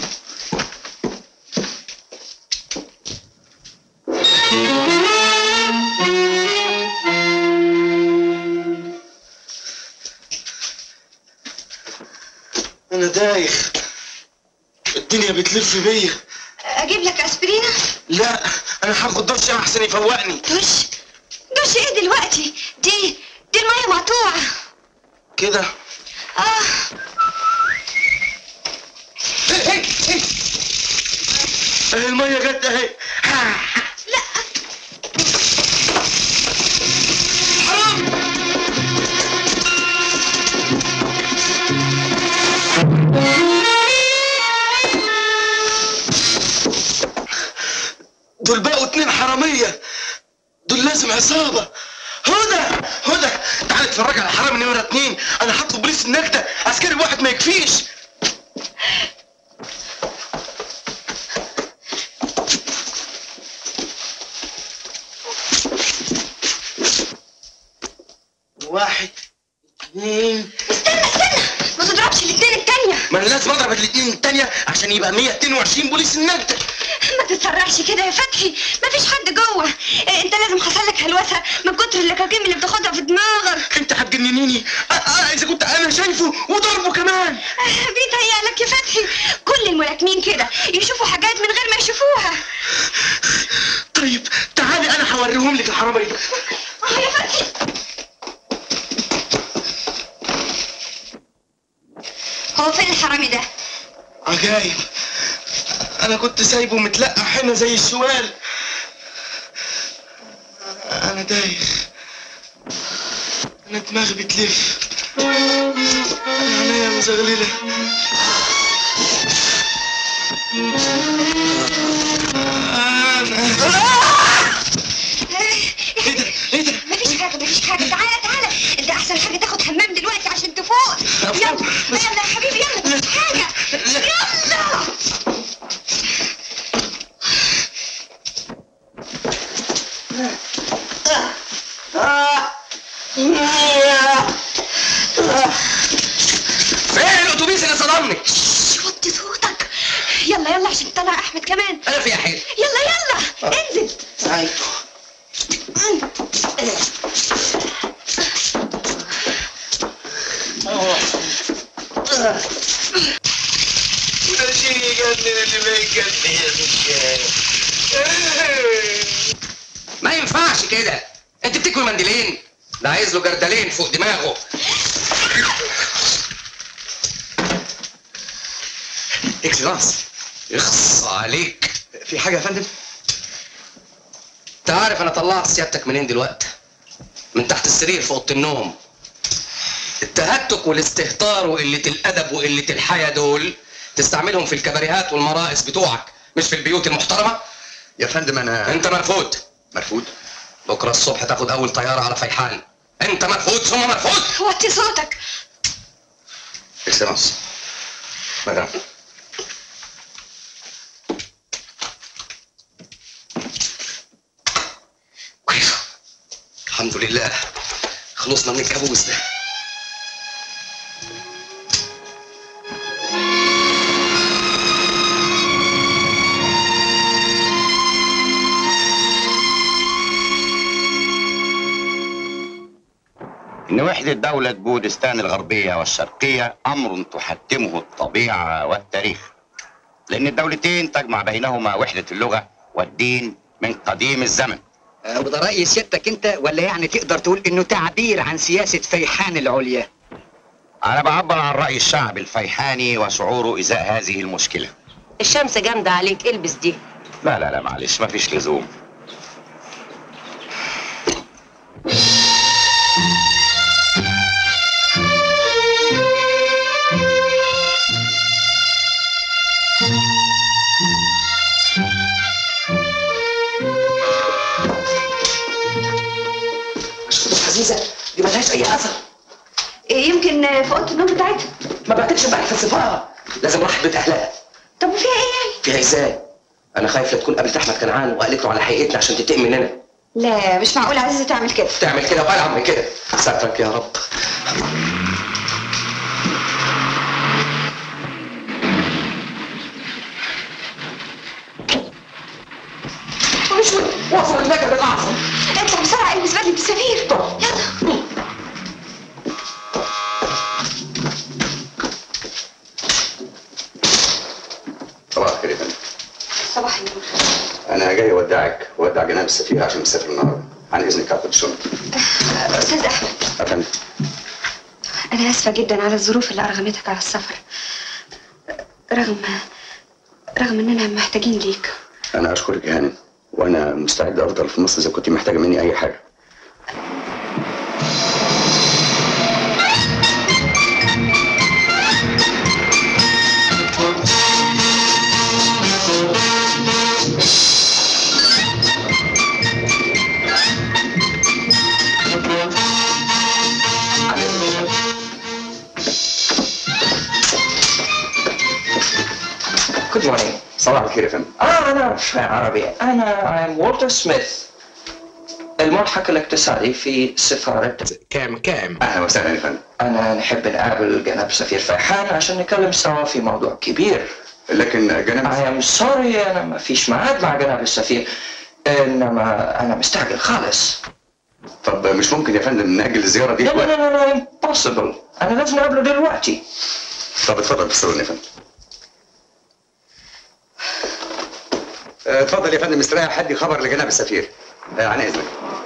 انا دايخ الدنيا بتلف بيا اجيب لك اسبرينه لا انا هاخد دش احسن يفوقني دش دش ايه دلوقتي دي دي الميه مقطوعه كده اه اهي الميه جت اهي دول بقوا اتنين حراميه دول لازم عصابه هدى هدى تعالى اتفرج على حرامي نمره اتنين انا هطلب بوليس النجده عسكري واحد ما يكفيش واحد اتنين استنى استنى ما تضربش الاثنين التانية ما انا لازم اضرب الاتنين التانية عشان يبقى 122 بوليس النجدة ما تتسرعش كده يا فتحي ما فيش حد جوه إيه، انت لازم حصل لك هلوسه من كتر اللكاكيم اللي بتاخدها في دماغك انت هتجننيني أ- أ- اذا كنت انا شايفه وضربه كمان بيتهيألك يا فتحي كل الملاكمين كده يشوفوا حاجات من غير ما يشوفوها طيب تعالي انا هوريهم لك الحرامية اه يا فتحي هو فين الحرامي ده عجايب انا كنت سايبه متلقح هنا زي الشوال انا دايخ انا دماغي بتلف انا عينيا مزغلله ايه ده ايه ده مفيش حاجه مفيش حاجه تعالى تعالى انت احسن حاجه تاخد حمام دلوقتي عشان تفوق يلا يلا يا حبيبي يلا مفيش حاجه يلا فين الاتوبيس اللي صدمني شش، وطي صوتك يلا يلا عشان تطلع احمد كمان انا فيها حيل يلا يلا انزل ده شيء يجنن اللي ما يجننش ما ينفعش كده انت بتكوي منديلين ده عايز له جردلين فوق دماغه اكسلانس اخص عليك في حاجه يا فندم انت عارف انا طلعت سيادتك منين دلوقتي من تحت السرير في اوضه النوم التهتك والاستهتار وقله الادب وقله الحياه دول تستعملهم في الكباريهات والمرائس بتوعك مش في البيوت المحترمه يا فندم انا انت مرفوض مرفوض بكره الصبح تاخد اول طياره على فيحان انت مرفوض ثم مرفوض وطي صوتك اكسلانس مدام كويس الحمد لله خلصنا من الكابوس ده إن وحدة دولة بودستان الغربية والشرقية أمر تحتمه الطبيعة والتاريخ لأن الدولتين تجمع بينهما وحدة اللغة والدين من قديم الزمن وده رأي سيادتك انت ولا يعني تقدر تقول انه تعبير عن سياسة فيحان العليا أنا بعبر عن رأي الشعب الفيحاني وشعوره إزاء هذه المشكلة الشمس جامدة عليك البس دي لا لا لا معلش مفيش لزوم عزيزه دي ملهاش اي اثر إيه، يمكن في اوضه النوم بتاعتها ما بعتكش امبارح في السفاره لازم راح بيت اهلها طب وفيها ايه يعني فيها ازاي انا خايف لا تكون قابلت احمد كنعان وقالت له على حقيقتنا عشان تنتقم مننا لا مش معقول عزيزة تعمل كده تعمل كده وقال عم كده سترك يا رب مش وصل النكد الاعظم اطلع بسرعة البس بدلة السفير يلا صباح الخير يا فندم صباح النور انا جاي اودعك وودع جناب السفير عشان مسافر النهارده عن اذنك هاخد الشنط أستاذ أحمد يا فندم أنا آسفة جدا على الظروف اللي أرغمتك على السفر رغم رغم إننا محتاجين ليك انا اشكرك يا هانم وانا مستعد افضل في مصر اذا كنت محتاجه مني اي حاجه Good morning. صباح الخير يا فندم آه أنا مش عربي أنا I'm والتر سميث الملحق الاقتصادي في سفارة كام كام اهلا وسهلا يا فندم أنا نحب نقابل جناب سفير فيحان عشان نتكلم سوا في موضوع كبير لكن جناب I am sorry أنا ما فيش ميعاد مع جناب السفير إنما أنا مستعجل خالص طب مش ممكن يا فندم نأجل الزياره دي لا لا لا لا لا impossible أنا لازم أقابله دلوقتي طب اتفضل في الصالون يا فندم آه، اتفضل يا فندم استريح حد خبر لجناب السفير آه، عن اذنك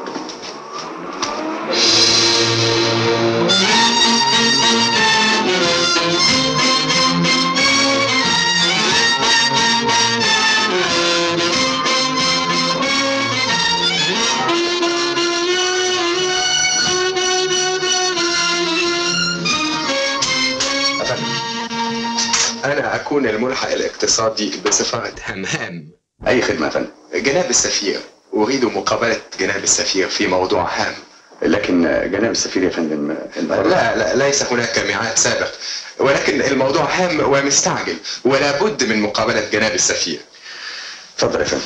يا فندم أنا أكون الملحق الاقتصادي بصفة همهام أي خدمة يا فندم جناب السفير أريد مقابلة جناب السفير في موضوع هام لكن جناب السفير يا فندم لا لا ليس هناك ميعاد سابق ولكن الموضوع هام ومستعجل ولا بد من مقابلة جناب السفير اتفضل يا فندم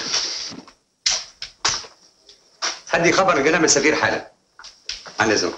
هدي خبر لجناب السفير حالا عن اذنك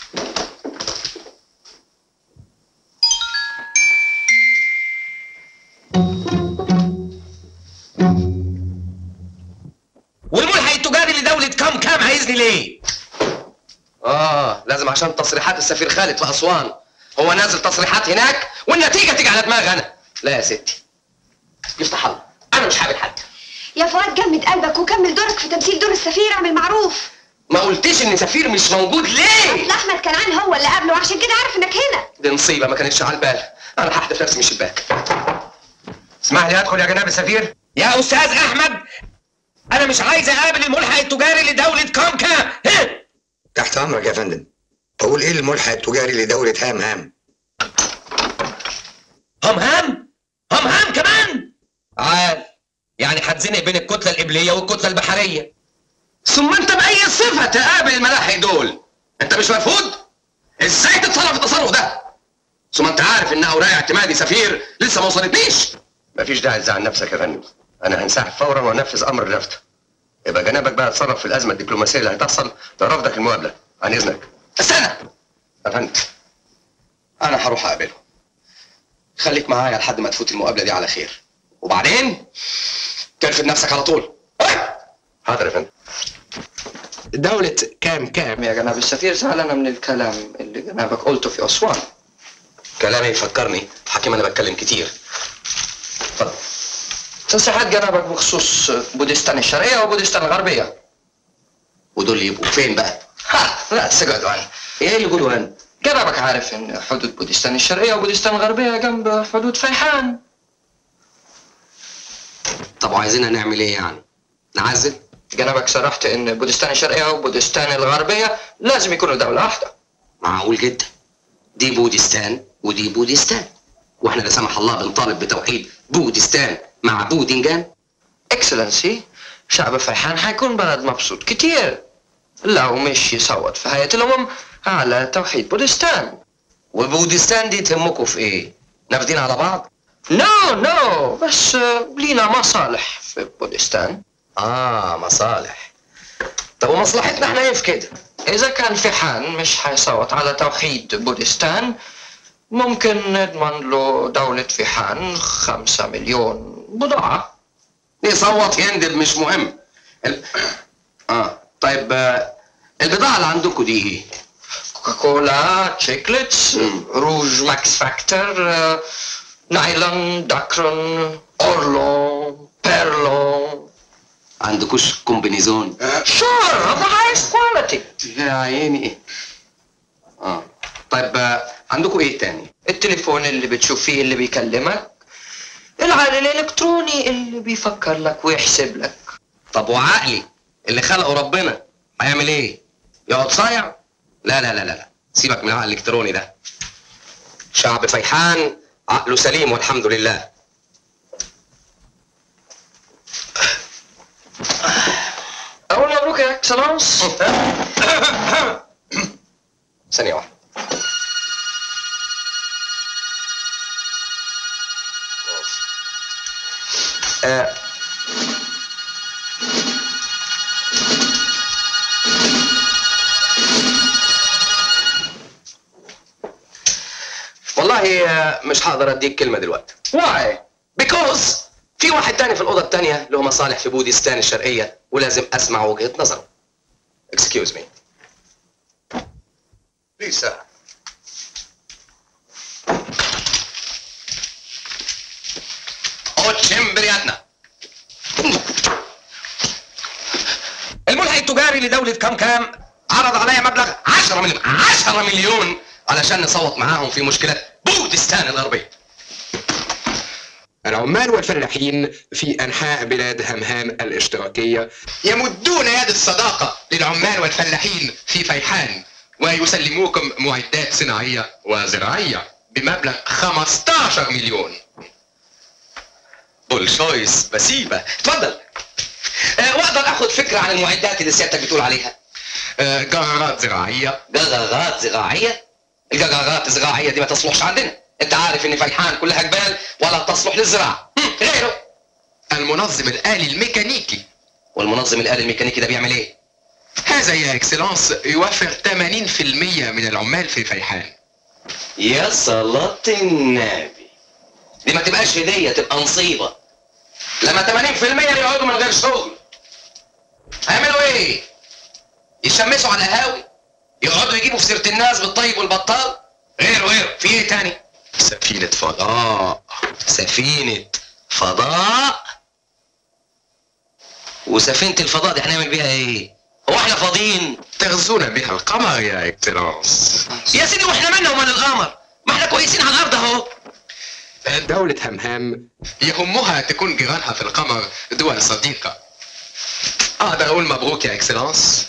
والملحق التجاري لدولة كام كام عايزني ليه؟ اه لازم عشان تصريحات السفير خالد في اسوان هو نازل تصريحات هناك والنتيجة تيجي على دماغي انا لا يا ستي يفتح الله انا مش حابب حد يا فؤاد جمد قلبك وكمل دورك في تمثيل دور السفير اعمل معروف ما قلتش ان سفير مش موجود ليه؟ اصل احمد كنعان هو اللي قابله وعشان كده عارف انك هنا دي نصيبة ما كانتش على البال انا هحدف نفسي من الشباك اسمح لي ادخل يا جناب السفير يا استاذ احمد انا مش عايز اقابل الملحق التجاري لدولة كام كام تحت امرك يا فندم بقول ايه الملحق التجاري لدولة هام هام هم هام هم هام كمان عال يعني هتزنق بين الكتلة القبلية والكتلة البحرية ثم انت بأي صفة تقابل الملاحق دول انت مش مرفوض ازاي تتصرف التصرف ده ثم انت عارف ان اوراق اعتمادي سفير لسه ما وصلتنيش مفيش داعي تزعل نفسك يا فندم انا هنسحب فورا وانفذ امر الرفض يبقى جنابك بقى اتصرف في الازمه الدبلوماسيه اللي هتحصل لرفضك المقابله عن اذنك استنى يا فندم انا هروح اقابله خليك معايا لحد ما تفوت المقابله دي على خير وبعدين ترفد نفسك على طول حاضر يا فندم دولة كام كام يا جناب السفير زعلانة من الكلام اللي جنابك قلته في أسوان كلامي يفكرني حكيم انا بتكلم كتير تصريحات جنابك بخصوص بودستان الشرقية وبودستان الغربية ودول يبقوا فين بقى؟ ها لا تسقطوا عنه ايه اللي يقولوا هنا؟ جنابك عارف ان حدود بودستان الشرقية وبودستان الغربية جنب حدود فيحان طب وعايزينها نعمل ايه يعني؟ نعزل؟ جنابك صرحت ان بودستان الشرقية وبودستان الغربية لازم يكونوا دولة واحدة معقول جدا دي بودستان ودي بودستان واحنا لا سمح الله بنطالب بتوحيد بودستان مع بودنجان اكسلنسي شعب فيحان حيكون بلد مبسوط كتير لو مش يصوت في هيئة الأمم على توحيد بودستان وبودستان دي تهمكم في ايه؟ نافدين على بعض؟ نو نو بس آه، لينا مصالح في بودستان اه مصالح طب ومصلحتنا احنا ايه في كده إذا كان فيحان مش هيصوت على توحيد بودستان ممكن نضمن له دولة فيحان خمسة مليون بضاعة يصوت يندب مش مهم ال... اه طيب آه، البضاعة اللي عندكم دي ايه؟ كوكاكولا تشيكلتس روج ماكس فاكتور آه، نايلون داكرون اورلون بيرلون عندكوش كومبينيزون شور اوف ذا هايست كواليتي يا عيني اه طيب آه، عندكم ايه تاني؟ التليفون اللي بتشوف فيه اللي بيكلمك العقل الالكتروني اللي بيفكر لك ويحسب لك طب وعقلي اللي خلقه ربنا هيعمل ايه؟ يقعد صايع؟ لا لا لا لا لا سيبك من العقل الالكتروني ده شعب فيحان عقله سليم والحمد لله اول مبروك يا اكسلانس ثانية واحدة آه. والله آه، مش هقدر اديك كلمة دلوقتي Why? because في واحد تاني في الأوضة التانية له مصالح في بودستان الشرقية ولازم أسمع وجهة نظره excuse me please sir اوتشم بريادنا الملحق التجاري لدولة كام كام عرض عليا مبلغ 10 مليون 10 مليون علشان نصوت معاهم في مشكلة بودستان الغربية العمال والفلاحين في أنحاء بلاد همهام الاشتراكية يمدون يد الصداقة للعمال والفلاحين في فيحان ويسلموكم معدات صناعية وزراعية بمبلغ 15 مليون بولشويس بسيبة اتفضل آه، واقدر اخد فكرة عن المعدات اللي سيادتك بتقول عليها آه، جرارات زراعية جرارات زراعية الجرارات الزراعية دي ما تصلحش عندنا انت عارف ان فيحان كلها جبال ولا تصلح للزراعة هم، غيره المنظم الآلي الميكانيكي والمنظم الآلي الميكانيكي ده بيعمل ايه هذا يا اكسلانس يوفر 80% من العمال في فيحان يا صلاة النبي دي ما تبقاش هدية تبقى نصيبة لما 80% يقعدوا من غير شغل هيعملوا ايه؟ يشمسوا على القهاوي يقعدوا يجيبوا في سيرة الناس بالطيب والبطال غيره غيره في ايه تاني؟ سفينة فضاء سفينة فضاء وسفينة الفضاء دي هنعمل بيها ايه؟ هو احنا فاضيين؟ تغزون بها القمر يا اكسلانس يا سيدي واحنا مالنا ومال القمر؟ ما احنا كويسين على الارض اهو دولة همهام يهمها تكون جيرانها في القمر دول صديقة أقدر أقول مبروك يا اكسلانس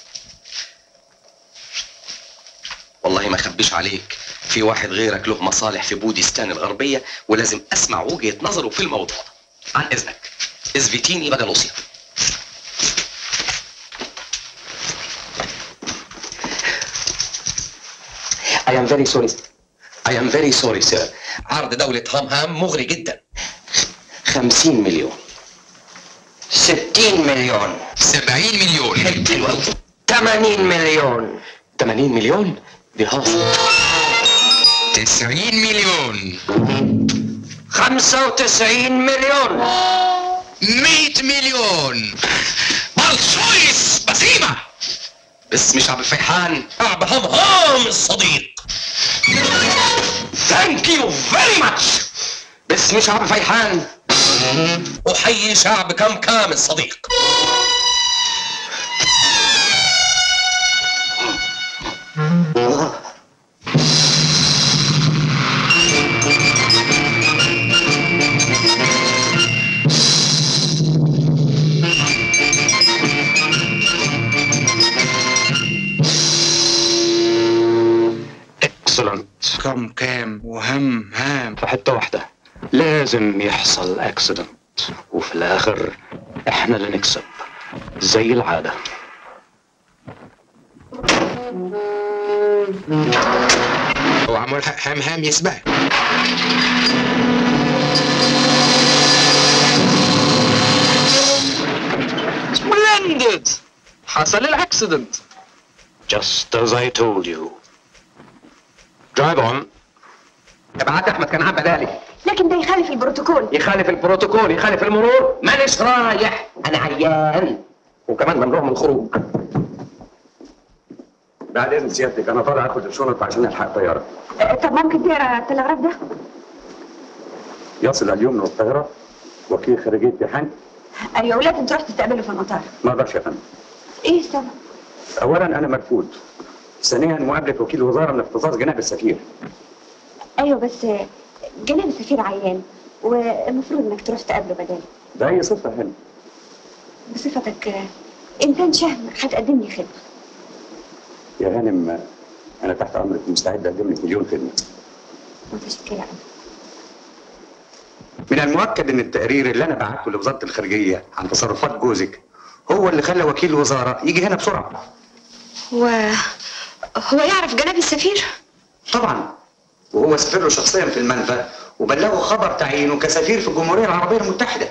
والله ما اخبيش عليك في واحد غيرك له مصالح في بودستان الغربية ولازم اسمع وجهة نظره في الموضوع ده عن اذنك اثبتيني بدل وصية I am very sorry I am very sorry sir عرض دولة همهام مغري جدا 50 مليون 60 مليون 70 مليون حلو قوي 80 مليون 80 مليون دي هاصل 90 مليون 95 مليون 100 مليون بلشويس بسيمة باسم شعب فيحان شعب همهام الصديق ثانك يو فيري ماتش باسم شعب فيحان احيي شعب كم كام الصديق اكسلنت كم كام وهم هام في حته واحده لازم يحصل اكسيدنت وفي الاخر احنا اللي نكسب زي العاده هو عمال همهام يسبق سبلندد حصل الاكسيدنت Just as I told you. Drive on. ابعت احمد كنعان بدالي لكن ده يخالف البروتوكول يخالف البروتوكول يخالف المرور مانيش رايح انا عيان وكمان ممنوع من الخروج بعد اذن سيادتك انا طالع اخد الشنط عشان الحق الطياره آه، طب ممكن تقرا التلغراف ده؟ يصل اليوم من القاهره وكيل خارجيه امتحان ايوه ولازم تروح تستقبله في المطار ما اقدرش يا فندم ايه السبب؟ اولا انا مرفوض ثانيا مقابله وكيل الوزاره من اختصاص جناب السفير ايوه بس آه، جناب السفير عيان والمفروض انك تروح تقابله بداله ده اي صفه هنا بصفتك آه، انسان شهم هتقدم لي خدمه يا هانم انا تحت امرك مستعد اقدم لك مليون خدمه متشكره قوي من المؤكد ان التقرير اللي انا بعته لوزاره الخارجيه عن تصرفات جوزك هو اللي خلى وكيل الوزاره يجي هنا بسرعه هو هو يعرف جناب السفير؟ طبعا وهو سافر له شخصيا في المنفى وبلغه خبر تعيينه كسفير في الجمهوريه العربيه المتحده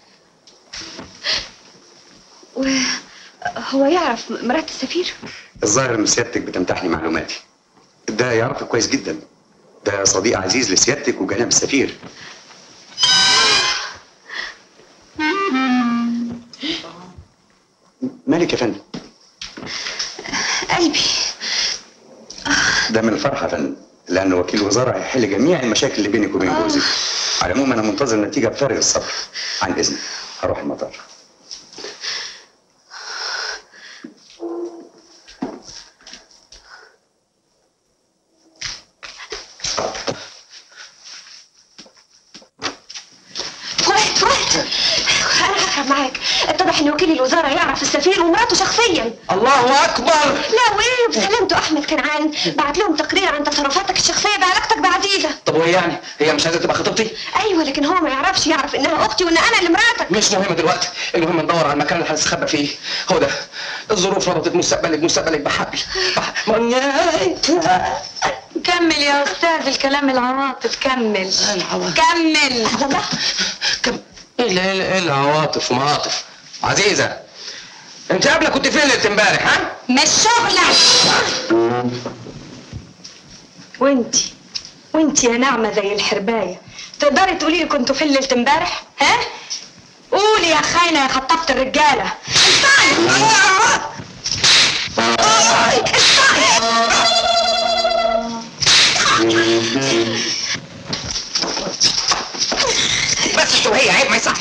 وهو يعرف مرات السفير؟ الظاهر ان سيادتك بتمتحني معلوماتي ده يعرفك كويس جدا ده صديق عزيز لسيادتك وجناب السفير مالك يا فندم قلبي ده من الفرحه يا فندم لان وكيل الوزاره هيحل جميع المشاكل اللي بينك وبين جوزك على العموم انا منتظر النتيجه بفارغ الصبر عن اذنك هروح المطار فؤاد فؤاد انا هفهم معاك اتضح ان وكيل الوزاره يعرف السفير ومراته شخصيا الله اكبر لا وايه بسلامته احمد كنعان بعت لهم تقرير عن تصرفاتك الشخصيه بعلاقتك بعزيزه طب وايه يعني هي مش عايزه تبقى خطيبتي ايوه لكن هو ما يعرفش يعرف انها اختي وان انا اللي مراتك مش مهم دلوقتي المهم ندور على المكان اللي هنستخبى فيه هو ده الظروف ربطت مستقبلي بمستقبلك بحبل بح- كمل يا استاذ الكلام العواطف كمل كمل الله ايه ال- ال- ايه العواطف ومعاطف عزيزه انت قبل كنت فين ليله امبارح ها مش شغلك وانتي وانتي يا ناعمة زي الحرباية تقدري تقولي لي كنتوا فين ليلة امبارح؟ ها؟ قولي يا خاينة يا خطفت الرجالة بس انت وهي عيب ما يصحش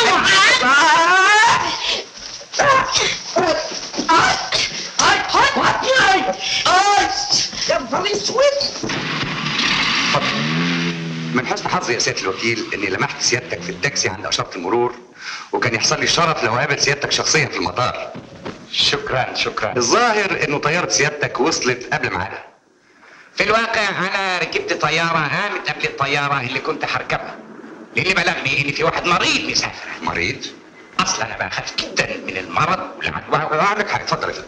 من حسن حظي يا سياده الوكيل اني لمحت سيادتك في التاكسي عند اشاره المرور وكان يحصل لي الشرف لو قابل سيادتك شخصيا في المطار شكرا شكرا الظاهر انه طياره سيادتك وصلت قبل ميعادها في الواقع انا ركبت طياره قامت قبل الطياره اللي كنت هركبها للي بلغني ان في واحد مريض مسافر مريض اصلا انا بخاف جدا من المرض والعدوى عندك حق اتفضل يا فندم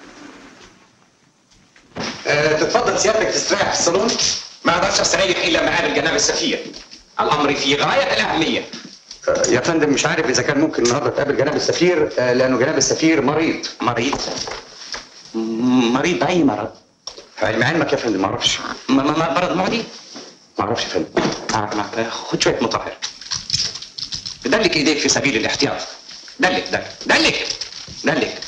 أه تتفضل سيادتك تستريح في الصالون ما اقدرش استريح الا لما اقابل جناب السفير الامر في غايه الاهميه أه يا فندم مش عارف اذا كان ممكن النهارده تقابل جناب السفير أه لانه جناب السفير مريض مريض مريض باي مرض علم علمك يا فندم ما اعرفش ما ما ما- مرض معدي ما اعرفش يا فندم آه، ما- خد شويه مطهر دلك ايديك في سبيل الاحتياط دلك دلك دلك دلك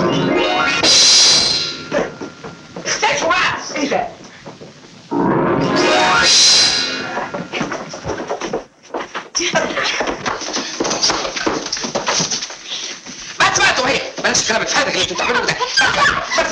ايه ده بس بقى وهي بلاش الكلام الفارغ اللي انتوا بتعملوه ده بس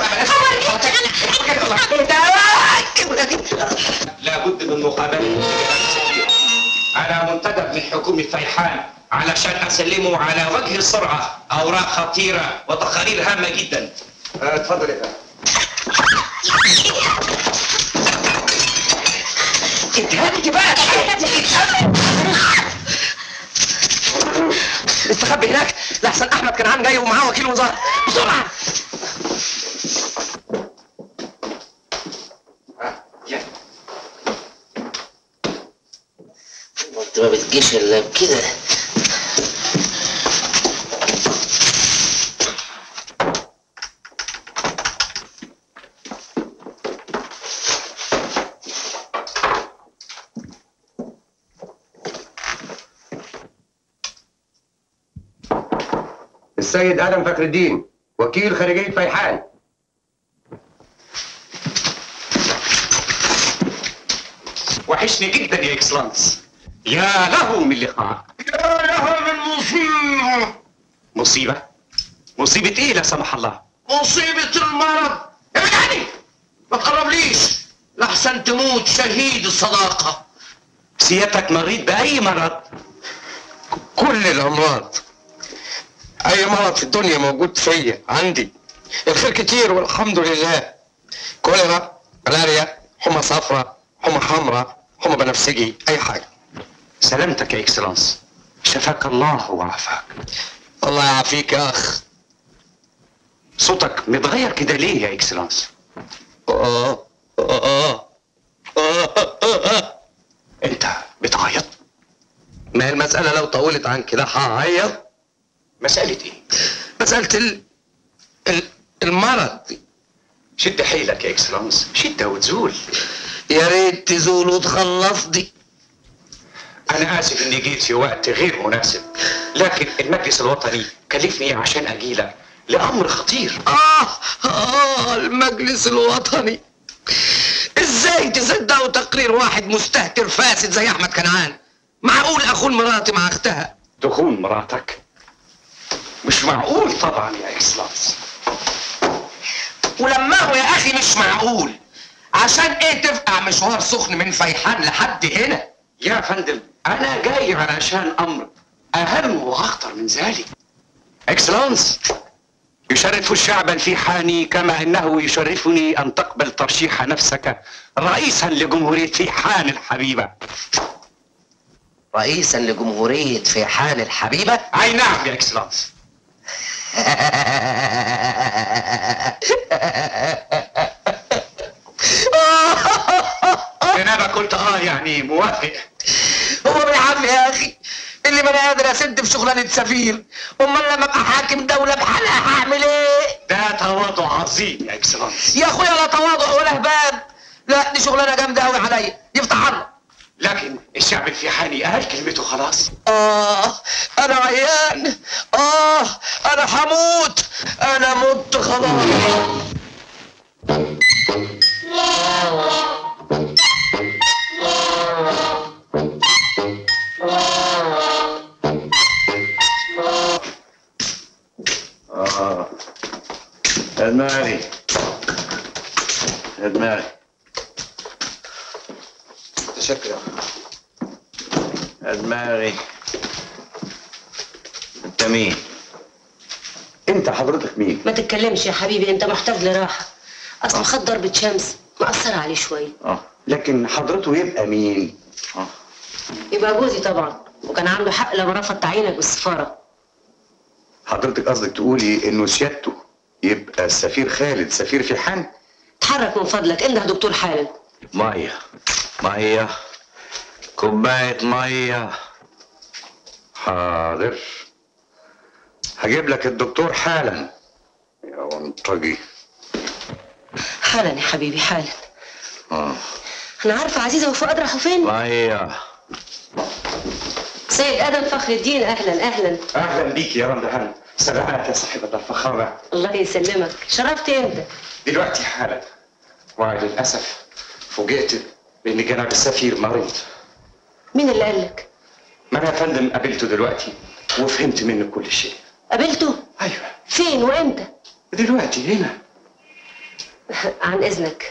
بقى لابد من مقابلة أنا منتدب من حكومة فيحان علشان أسلمه على وجه السرعة أوراق خطيرة وتقارير هامة جدا اتفضل يا فندم اتهدي بقى استخبي هناك لحسن احمد كنعان جاي ومعاه وكيل وزاره بسرعه الست ما بتجيش الا بكده السيد ادم فخر الدين وكيل خارجيه فيحان وحشني جدا يا اكسلانس يا له من لقاء يا لها من مصيبة مصيبة مصيبة ايه لا سمح الله مصيبة المرض ابعدني ما تقربليش لحسن تموت شهيد الصداقة سيادتك مريض بأي مرض كل الأمراض أي مرض في الدنيا موجود فيا عندي الخير كتير والحمد لله كوليرا ملاريا حمى صفراء حمى حمراء حمى بنفسجي أي حاجة سلامتك يا اكسلانس شفاك الله وعافاك الله يعافيك يا أخ صوتك متغير كده ليه يا اكسلانس آه آه آه انت بتعيط ما هي المسألة لو طولت عن كده هعيط مسألة ايه مسألة ال... ال... المرض شد حيلك يا اكسلانس شدة وتزول يا ريت تزول وتخلصني انا اسف اني جيت في وقت غير مناسب لكن المجلس الوطني كلفني عشان اجيلك لامر خطير آه آه المجلس الوطني ازاي تصدقوا تقرير واحد مستهتر فاسد زي احمد كنعان معقول اخون مراتي مع اختها تخون مراتك مش معقول طبعا يا اكسلانس ولما هو يا اخي مش معقول عشان ايه تفقع مشوار سخن من فيحان لحد هنا يا فندم انا جاي علشان امر اهم واخطر من ذلك اكسلانس يشرف الشعب الفيحاني كما انه يشرفني ان تقبل ترشيح نفسك رئيسا لجمهوريه فيحان الحبيبه رئيسا لجمهورية فيحان الحبيبة اي نعم يا اكسلانس جنابك قلت اه يعني موافق هو بالعافية يا اخي اللي ما انا قادر اسد في شغلانة سفير امال لما ابقى حاكم دولة بحالها هعمل ايه ده تواضع عظيم يا اكسلانس يا اخويا لا تواضع ولا هباب لا دي شغلانة جامدة قوي عليا يفتح الله لكن الشعب الفيحاني قال كلمته خلاص آه أنا عيان آه أنا هموت أنا مت خلاص اه يا دماغي يا دماغي شكرا يا دماغي انت مين؟ انت حضرتك مين؟ ما تتكلمش يا حبيبي انت محتاج لراحه اصل خد ضربه شمس مأثر عليه شويه اه لكن حضرته يبقى مين؟ يبقى جوزي طبعا وكان عنده حق لما رفض تعيينك بالسفاره حضرتك قصدك تقولي انه سيادته يبقى السفير خالد سفير فيحان؟ اتحرك من فضلك انده دكتور حالا ميه ميه كوباية ميه حاضر هجيب لك الدكتور حالا يا ونطجي حالا يا حبيبي حالا اه انا عارفه عزيزه وفؤاد راحوا فين ميه سيد ادم فخر الدين اهلا اهلا اهلا بيك يا رندهان سلامات يا صاحبة الفخامة الله يسلمك شرفت امتى دلوقتي حالا وللأسف فوجئت بأن جناب السفير مريض مين اللي قال لك ما أنا يا فندم قابلته دلوقتي وفهمت منه كل شيء قابلته ايوه فين وامتى دلوقتي هنا عن اذنك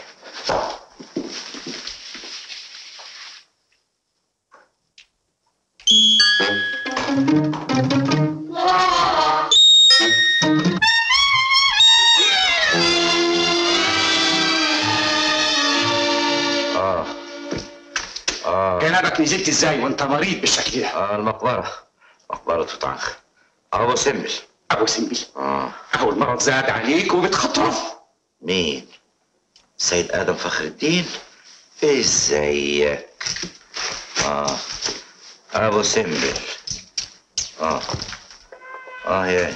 اه اه جنابك نزلت ازاي وانت مريض بالشكل ده اه المقبرة مقبرة توت عنخ ابو سمبل ابو سمبل اه اهو المرض زاد عليك وبتخطرف مين سيد ادم فخر الدين ازيك اه ابو سمبل اه اه يا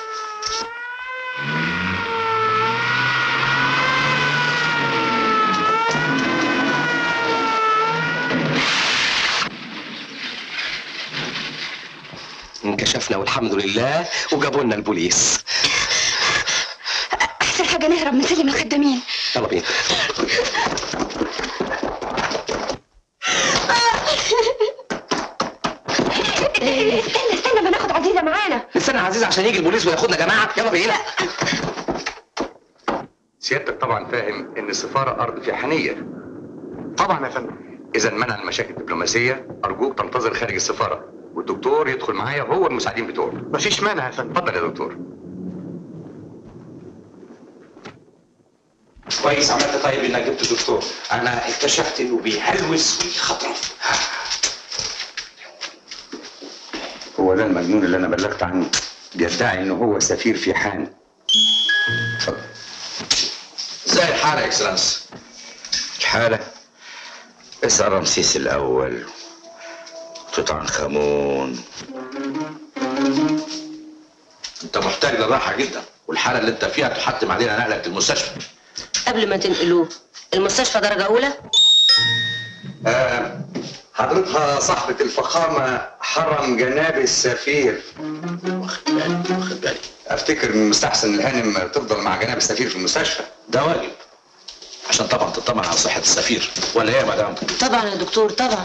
انكشفنا والحمد لله وجابوا لنا البوليس احسن حاجه نهرب من سلم الخدامين يلا بينا استنى استنى ما ناخد عزيزه معانا استنى يا عزيز عشان يجي البوليس وياخدنا يا جماعه يلا بينا سيادتك طبعا فاهم ان السفاره ارض في حنيه طبعا يا فندم اذا منع المشاكل الدبلوماسيه ارجوك تنتظر خارج السفاره والدكتور يدخل معايا هو المساعدين بتوعه مفيش مانع يا فندم اتفضل يا دكتور كويس عملت طيب انك جبت الدكتور انا اكتشفت انه بيهلوس ويخطرف هو ده المجنون اللي انا بلغت عنه بيدعي انه هو سفير في حان اتفضل ازاي الحالة يا اكسلانس؟ الحالة اسأل رمسيس الأول توت عنخ آمون انت محتاج للراحه جدا والحاله اللي انت فيها تحتم علينا نقلك المستشفى قبل ما تنقلوه المستشفى درجة أولى آه حضرتها صاحبة الفخامة حرم جناب السفير واخد بالي واخد بالي افتكر من المستحسن الهانم تفضل مع جناب السفير في المستشفى ده واجب عشان طبعا تطمن على صحه السفير ولا ايه يا مدام طبعا يا دكتور طبعا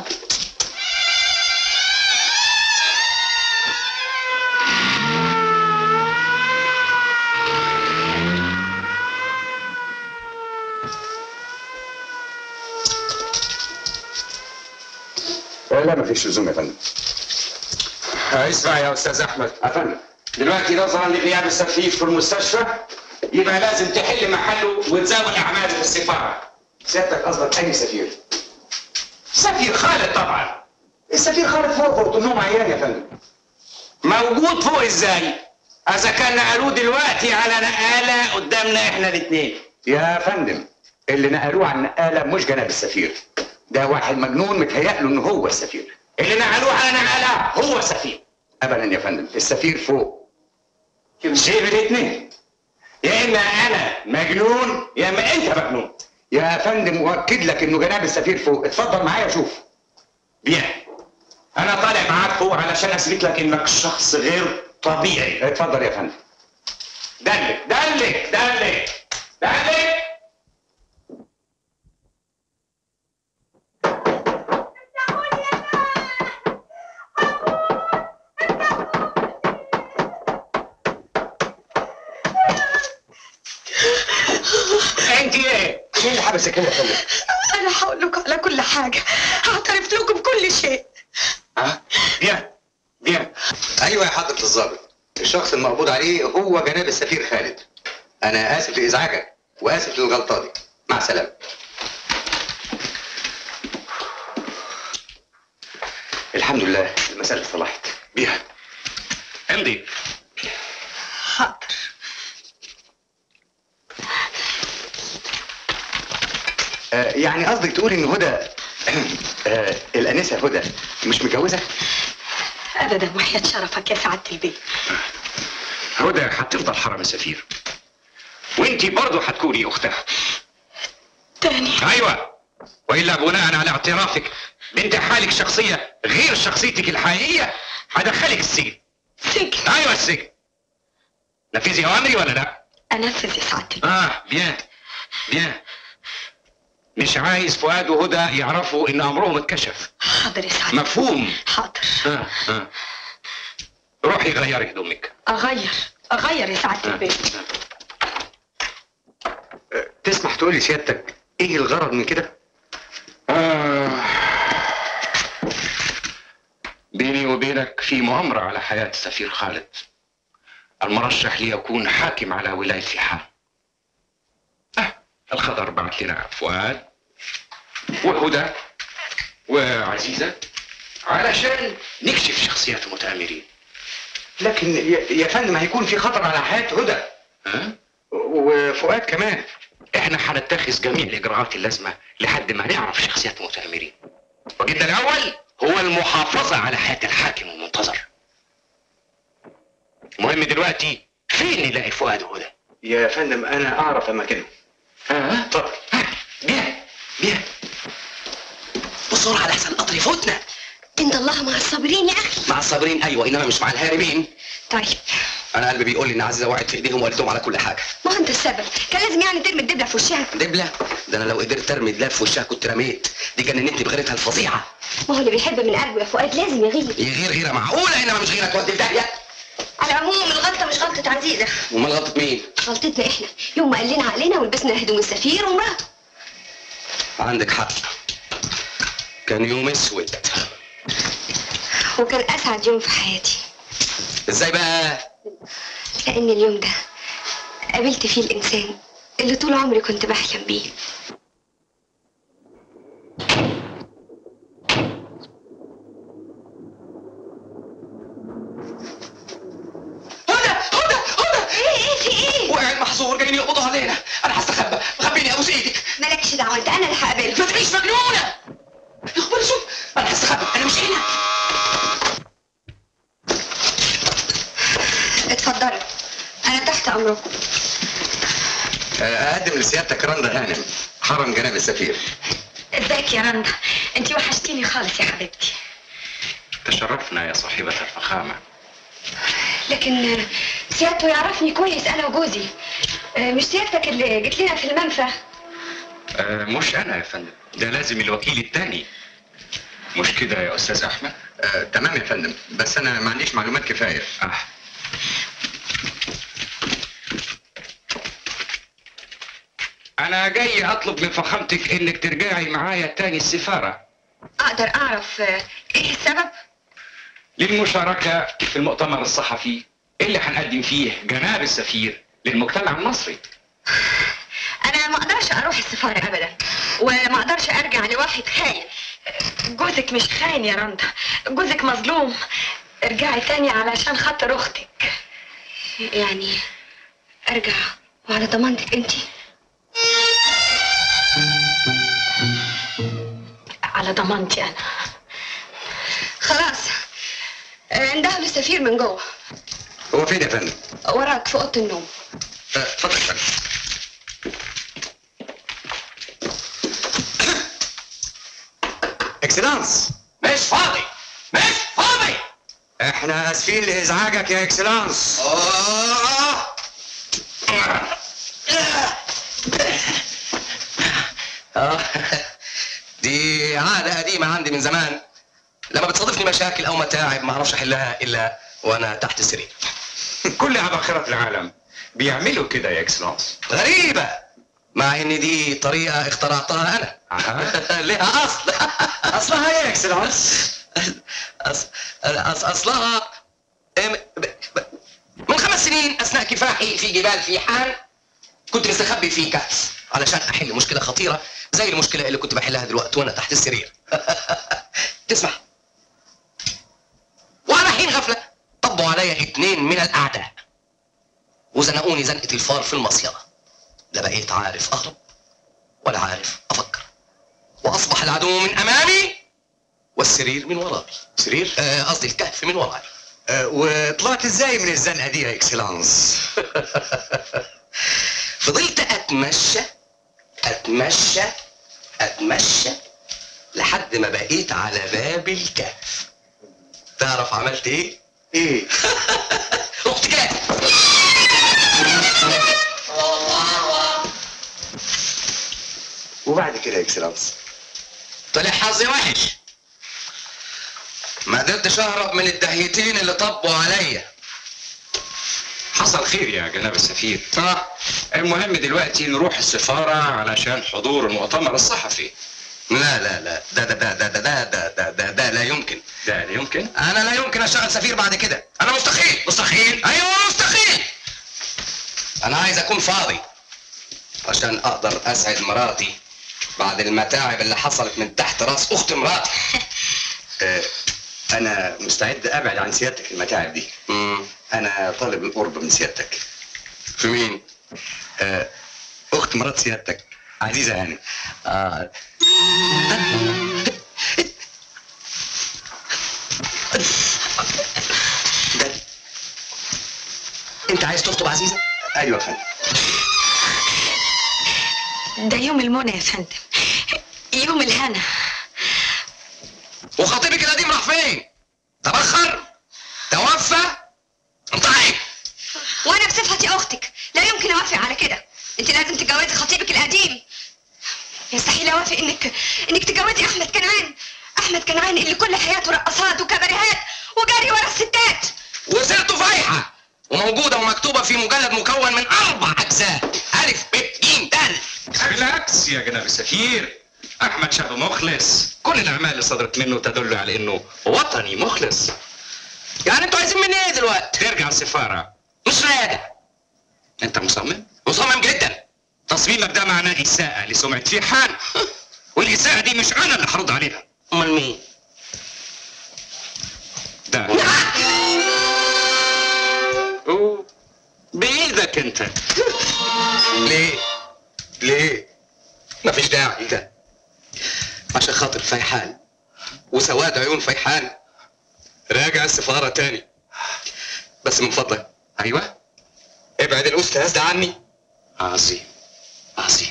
آه لا مفيش لزوم يا فندم اسمع يا استاذ احمد يا فندم دلوقتي نظرا لغياب السفير في المستشفى يبقى لازم تحل محله وتزاول اعماله في السفاره سيادتك قصدك اي سفير سفير خالد طبعا السفير خالد فوق فوق انهم عيان يا فندم موجود فوق ازاي اذا كان نقلوه دلوقتي على نقاله قدامنا احنا الاثنين يا فندم اللي نقلوه عن نقالة مش جناب السفير ده واحد مجنون متهيأ له ان هو السفير اللي نقلوه على نقاله هو سفير ابدا يا فندم السفير فوق شيء الاثنين يا اما انا مجنون يا اما انت مجنون يا فندم مؤكد لك انه جناب السفير فوق اتفضل معايا شوف بيان انا طالع معاك فوق علشان اثبت لك انك شخص غير طبيعي اتفضل يا فندم دلك دلك دلك دلك انت ايه؟ مين اللي حبسك هنا يا فندم؟ انا هقول لكم على كل حاجه هعترف لكم بكل شيء ها؟ بيان بيان ايوه يا حضرة الضابط الشخص المقبوض عليه هو جناب السفير خالد انا اسف لازعاجك واسف للغلطه دي مع السلامه الحمد لله المسألة اتصلحت بيان امضي حاضر آه يعني قصدك تقول ان هدى آه الانسه هدى مش متجوزه ابدا وحياه شرفك يا سعاده البيت هدى هتفضل حرم السفير وانت برضه هتكوني اختها تاني ايوه والا بناء على اعترافك بانتحالك شخصيه غير شخصيتك الحقيقيه هدخلك السجن سجن ايوه السجن نفذي اوامري ولا لا؟ انفذ يا سعاده البيت اه بيان بيان مش عايز فؤاد وهدى يعرفوا ان امرهم اتكشف حاضر يا سعاده مفهوم حاضر آه. آه. روحي غيري هدومك اغير اغير يا سعاده البيت تسمح تقول لي سيادتك ايه الغرض من كده آه. بيني وبينك في مؤامرة على حياة السفير خالد المرشح ليكون حاكم على ولاية فيحاء آه. الخضر بعت لنا فؤاد وهدى وعزيزة علشان نكشف شخصيات المتآمرين لكن يا يا فندم هيكون في خطر على حياه هدى ها؟ وفؤاد كمان احنا هنتخذ جميع الاجراءات اللازمه لحد ما نعرف شخصيات المتآمرين وجدنا الاول هو المحافظة على حياة الحاكم المنتظر المهم دلوقتي فين نلاقي فؤاد وهدى؟ يا فندم انا اعرف اماكنه اه طب بيها بيها بسرعة لحسن القطر يفوتنا إن الله مع الصابرين يا أخي مع الصابرين أيوة إنما مش مع الهاربين طيب أنا قلبي بيقول لي إن عزيزة وقعت في إيديهم وقالت لهم على كل حاجة ما هو أنت السبب كان لازم يعني ترمي الدبلة في وشها دبلة ده أنا لو قدرت أرمي دلاب في وشها كنت رميت دي جننتني بغيرتها الفظيعة ما هو اللي بيحب من قلبه يا فؤاد لازم يغير يغير غيرة معقولة إنما مش غيرة تودي في داهية على العموم الغلطة مش غلطة عزيزة وأمال غلطة مين؟ غلطتنا إحنا يوم ما قال لنا علينا ولبسنا هدوم السفير ومراته عندك حق كان يوم اسود وكان أسعد يوم في حياتي ازاي بقى؟ لأن اليوم ده قابلت فيه الإنسان اللي طول عمري كنت بحلم بيه ايه ايه في ايه؟ وقع المحظور جايين يقبضوا علينا انا هستخبى خبيني ابوس ايدك مالكش دعوة انت انا اللي هقابلك ما تبقيش مجنونة يا خبر شوف انا هستخبى انا مش هنا اتفضلوا انا تحت امركم اقدم لسيادتك رندا هانم حرم جناب السفير ازيك يا رندا انت وحشتيني خالص يا حبيبتي تشرفنا يا صاحبة الفخامة لكن سيادته يعرفني كويس انا وجوزي مش سيادتك اللي جيت لنا في المنفى آه مش أنا يا فندم ده لازم الوكيل التاني مش كده يا أستاذ أحمد؟ آه، تمام يا فندم بس انا ما عنديش معلومات كفايه آه. أنا جاي أطلب من فخامتك إنك ترجعي معايا تاني السفارة اقدر اعرف آه، ايه السبب للمشاركة في المؤتمر الصحفي اللي هنقدم فيه جناب السفير للمجتمع المصري انا ما اقدرش اروح السفارة ابدا وما اقدرش ارجع لواحد خاين جوزك مش خاين يا رندا جوزك مظلوم ارجعي تاني علشان خاطر اختك يعني ارجع وعلى ضمانتك انتي على ضمانتي انا خلاص آه، اندهوا للسفير من جوه هو فين يا فندم وراك في اوضه النوم آه، اتفضل يا فندم اكسلانس مش فاضي مش فاضي احنا اسفين لازعاجك يا اكسلانس آه. آه. دي عادة قديمة عندي من زمان لما بتصادفني مشاكل أو متاعب ما أعرفش أحلها إلا وأنا تحت السرير كل عباقرة العالم بيعملوا كده يا اكسلانس غريبة مع إن دي طريقة اخترعتها أنا لها أصل اصلها ايه يا اكسلانس أص... أص... أصلها إم- ب- ب- من خمس سنين أثناء كفاحي في جبال فيحان كنت مستخبي في كهف علشان أحل مشكلة خطيرة زي المشكلة اللي كنت بحلها دلوقتي وأنا تحت السرير تسمع وعلى حين غفلة طبوا عليا اتنين من الأعداء وزنقوني زنقة الفار في المصيدة لا بقيت عارف أهرب ولا عارف أفكر وأصبح العدو من أمامي والسرير من وراي سرير آه، قصدي الكهف من وراي آه، وطلعت ازاي من الزنقه دي يا اكسلانس فضلت اتمشى اتمشى اتمشى لحد ما بقيت على باب الكهف تعرف عملت ايه؟ ايه؟ رحت كده وبعد كده يا اكسلانس طلع حظي وحش ما قدرتش اهرب من الدهيتين اللي طبوا عليا حصل خير يا جناب السفير اه المهم دلوقتي نروح السفارة علشان حضور المؤتمر الصحفي لا لا لا ده ده ده ده ده ده ده ده, ده, ده لا يمكن ده لا يمكن انا لا يمكن اشتغل سفير بعد كده انا مستحيل مستحيل ايوه مستحيل انا عايز اكون فاضي عشان اقدر اسعد مراتي بعد المتاعب اللي حصلت من تحت راس اخت مراتي آه، انا مستعد ابعد عن سيادتك المتاعب دي مم. انا طالب القرب من سيادتك في مين آه، اخت مرات سيادتك عزيزه هانم آه. انت عايز تخطب عزيزه ايوه يا فندم ده يوم المنى يا فندم يوم الهنا وخطيبك القديم راح فين تبخر توفى انطعي وانا بصفتي اختك لا يمكن اوافق على كده انت لازم تتجوزي خطيبك القديم يستحيل اوافق انك انك تتجوزي احمد كنعان احمد كنعان اللي كل حياته رقصات وكباريهات وجري ورا الستات وسيرته فايحه وموجوده ومكتوبه في مجلد مكون من اربع اجزاء الف ب ج د بالعكس يا جناب السفير احمد شاب مخلص كل الاعمال اللي صدرت منه تدل على انه وطني مخلص يعني انتوا عايزين مني ايه دلوقتي ترجع السفاره مش راجع انت مصمم مصمم جدا تصميمك ده معناه اساءه لسمعه فيحان والاساءه دي مش انا اللي هرد عليها امال مين ده أوه، بايدك انت ليه ليه مفيش داعي ده عشان خاطر فيحان وسواد عيون فيحان راجع السفارة تاني بس من فضلك ايوه ابعد الاستاذ ده عني عظيم عظيم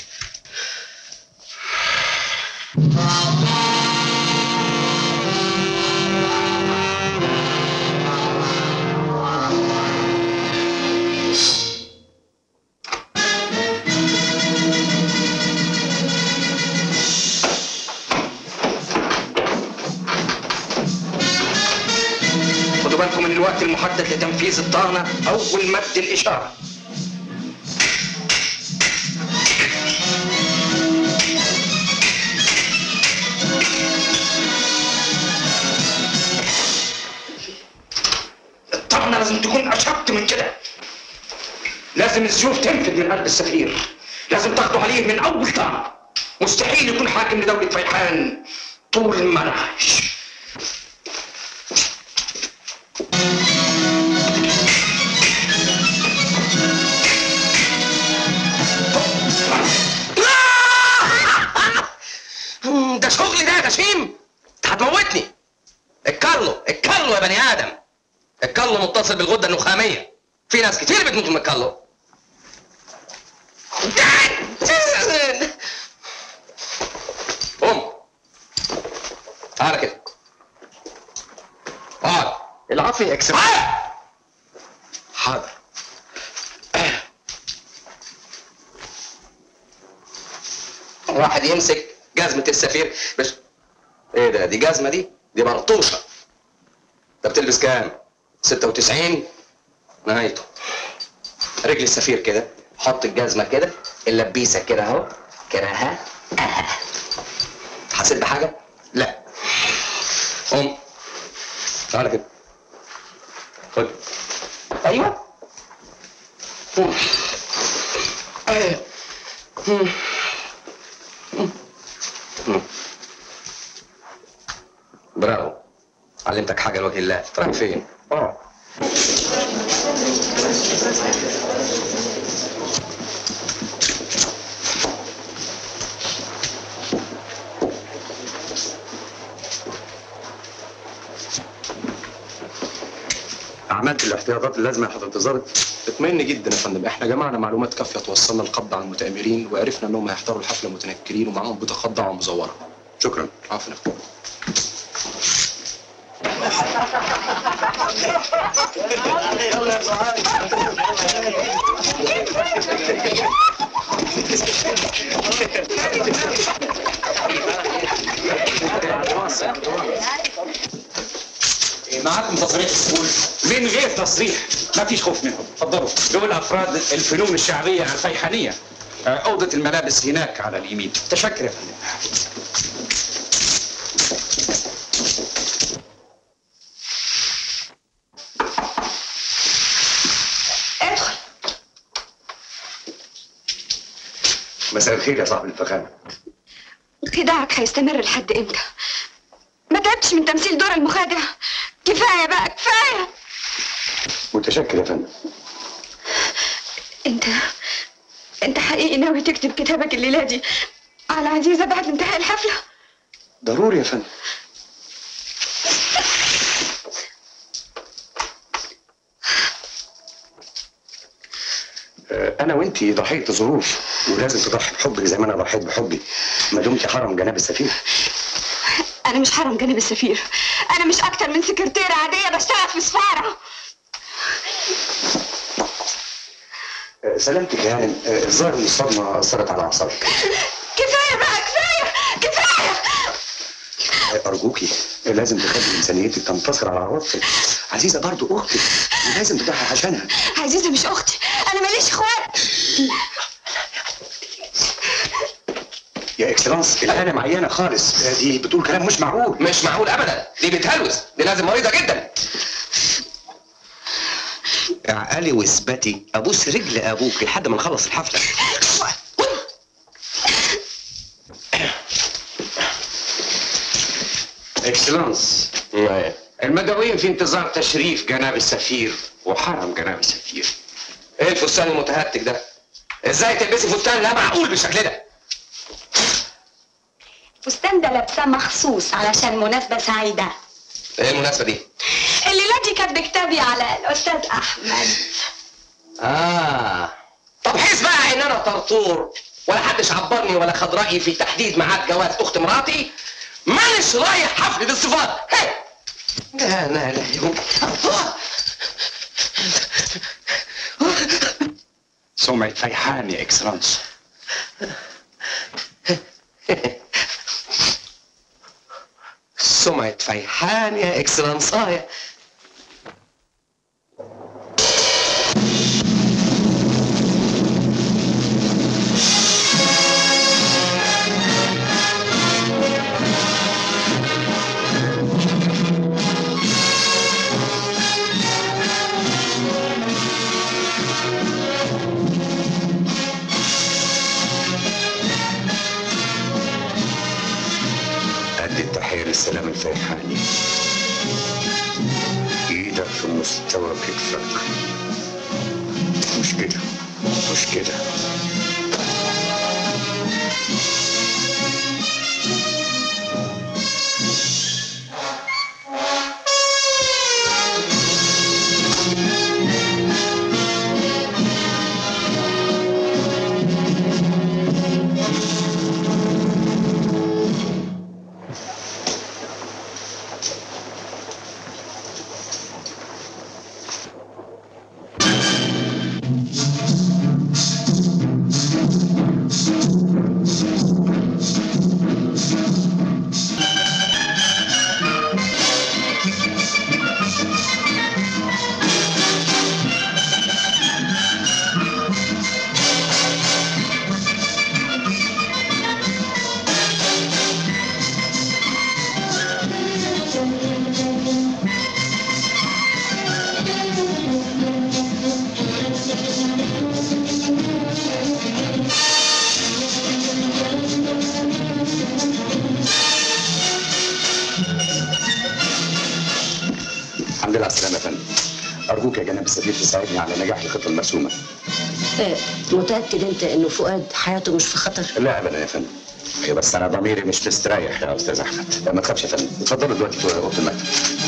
خدوا بالكم من الوقت المحدد لتنفيذ الطعنة أول مد الإشارة الطعنة لازم تكون أشد من كده لازم السيوف تنفذ من قلب السفير لازم تاخدوا عليه من أول طعنة مستحيل يكون حاكم لدولة فيحان طول ما أنا عايش مم، ده شغل ده يا غشيم انت هتموتني الكارلو الكارلو يا بني ادم الكارلو متصل بالغده النخاميه في ناس كتير بتموت من الكارلو قوم تعالى كده اقعد العفو يا اكسل حاضر واحد يمسك جزمة السفير بس ايه ده دي جزمة دي دي برطوشة انت بتلبس كام 96 نهايته رجل السفير كده حط الجزمة كده اللبيسة كده اهو كده ها آه. حسيت بحاجة؟ لا قوم تعالى كده خد ايوه قوم. ايوه مم. مم. برافو علمتك حاجه لوجه الله رايح فين؟ اه عملت الاحتياطات اللازمه يا حضرة الظابط اطمئن جدا يا فندم احنا جمعنا معلومات كافيه توصلنا القبض على المتآمرين وعرفنا انهم هيحضروا الحفله متنكرين ومعاهم بطاقات دعوه مزوره شكرا عفوا يا فندم. معاكم تصريح السؤول من غير تصريح ما فيش خوف منهم اتفضلوا دول افراد الفنون الشعبيه الفيحانيه آه، اوضه الملابس هناك على اليمين تشكر يا فندم ادخل مساء الخير يا صاحب الفخامه خداعك هيستمر لحد امتى ما تعبتش من تمثيل دور المخادع كفايه بقى كفايه متشكر يا فندم انت انت حقيقي ناوي تكتب كتابك الليله دي على عزيزه بعد انتهاء الحفله ضروري يا فندم آه، انا وانت ضحيه ظروف ولازم تضحي بحبك زي ما انا ضحيت بحبي ما دمت حرم جناب السفير انا مش حرم جانب السفير انا مش اكتر من سكرتيرة عادية بشتغل في سفارة آه، سلامتك يا هانم آه، الظاهر ان الصدمه اثرت على اعصابك كفاية بقى كفاية كفاية آه، ارجوكي آه، لازم تخلي انسانيتك تنتصر على عواطفك عزيزه برضو اختك ولازم تضحي عشانها عزيزة مش اختي انا ماليش اخوات يا اكسلانس الهانم عيانه خالص آه، دي بتقول كلام مش معقول مش معقول ابدا دي بتهلوس دي لازم مريضه جدا اعقلي واثبتي ابوس رجل ابوك لحد ما نخلص الحفله اكسلانس المدعوين في انتظار تشريف جناب السفير وحرم جناب السفير ايه الفستان المتهتك ده ازاي تلبسي فستان لا معقول بالشكل ده فستان ده لابساه مخصوص علشان مناسبة سعيدة ايه المناسبه دي الليلة دي كانت بكتابي على الأستاذ أحمد اه طب حس بقى ان انا طرطور ولا حدش عبرني ولا خد رايي في تحديد ميعاد جواز اخت مراتي مانيش رايح حفله الصفات هي لا لا لا يوم سمعة فيحان يا اكسلانس سمعة فيحان يا اكسلانس اه يا قد التحية للسلام الفيحاني ايدك في مستوى كتفك مش كده مش كده الحمد لله على السلامة يا فندم أرجوك يا جناب السفير تساعدني على نجاح الخطة المرسومة آه، متأكد أنت إنه فؤاد حياته مش في خطر؟ لا أبدا يا فندم ايوه بس انا ضميري مش مستريح يا استاذ احمد لا ما تخافش يا فندم اتفضلوا دلوقتي في أوضة المكتب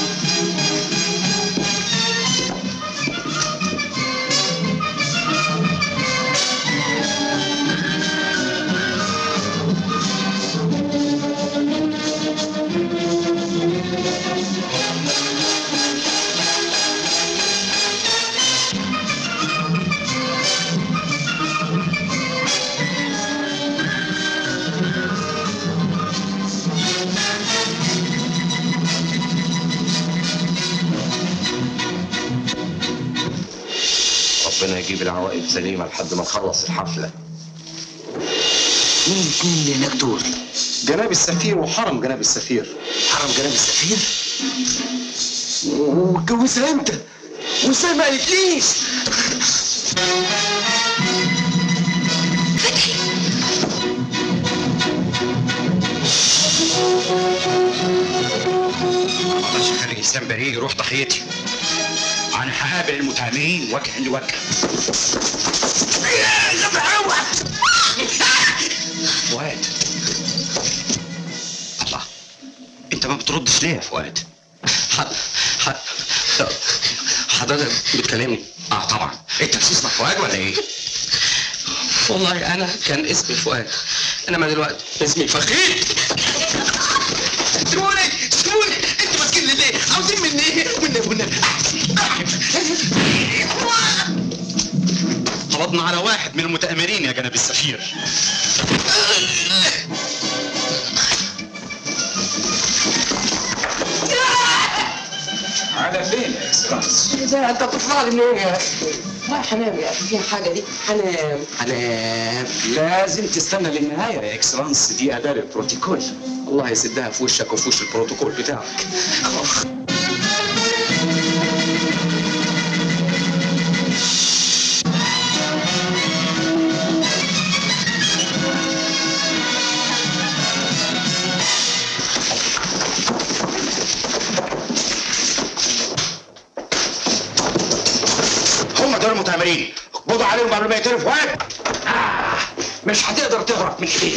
ربنا يجيب العوائد سليمة لحد ما نخلص الحفلة مين الاثنين اللي هناك دول؟ جناب السفير وحرم جناب السفير حرم جناب السفير؟ واتجوزها امتى؟ وازاي ما قالتليش؟ معلش خارج اسلام بريء روح ضحيتي انا هقابل المتهمين وجها لوجه فؤاد الله انت ما بتردش ليه يا فؤاد حضرتك بتكلمني اه طبعا انت اسمك فؤاد ولا ايه والله انا كان اسمي فؤاد انما دلوقتي اسمي فخير سيبوني سيبوني انتوا ماسكين لي ليه؟ عاوزين مني ايه؟ والنبي والنبي قبضنا على واحد من المتآمرين يا جناب السفير على فين يا اكسلانس؟ ده انت بتطلع لي منين يا اخي؟ رايح انام يا اخي فيها حاجه دي هنام هنام لازم تستنى للنهاية يا اكسلانس دي أداة البروتوكول الله يسدها في وشك وفي وش البروتوكول بتاعك هم دول المتآمرين اقبضوا عليهم قبل ما يقتلوا فؤاد آه مش هتقدر تهرب من ايدينا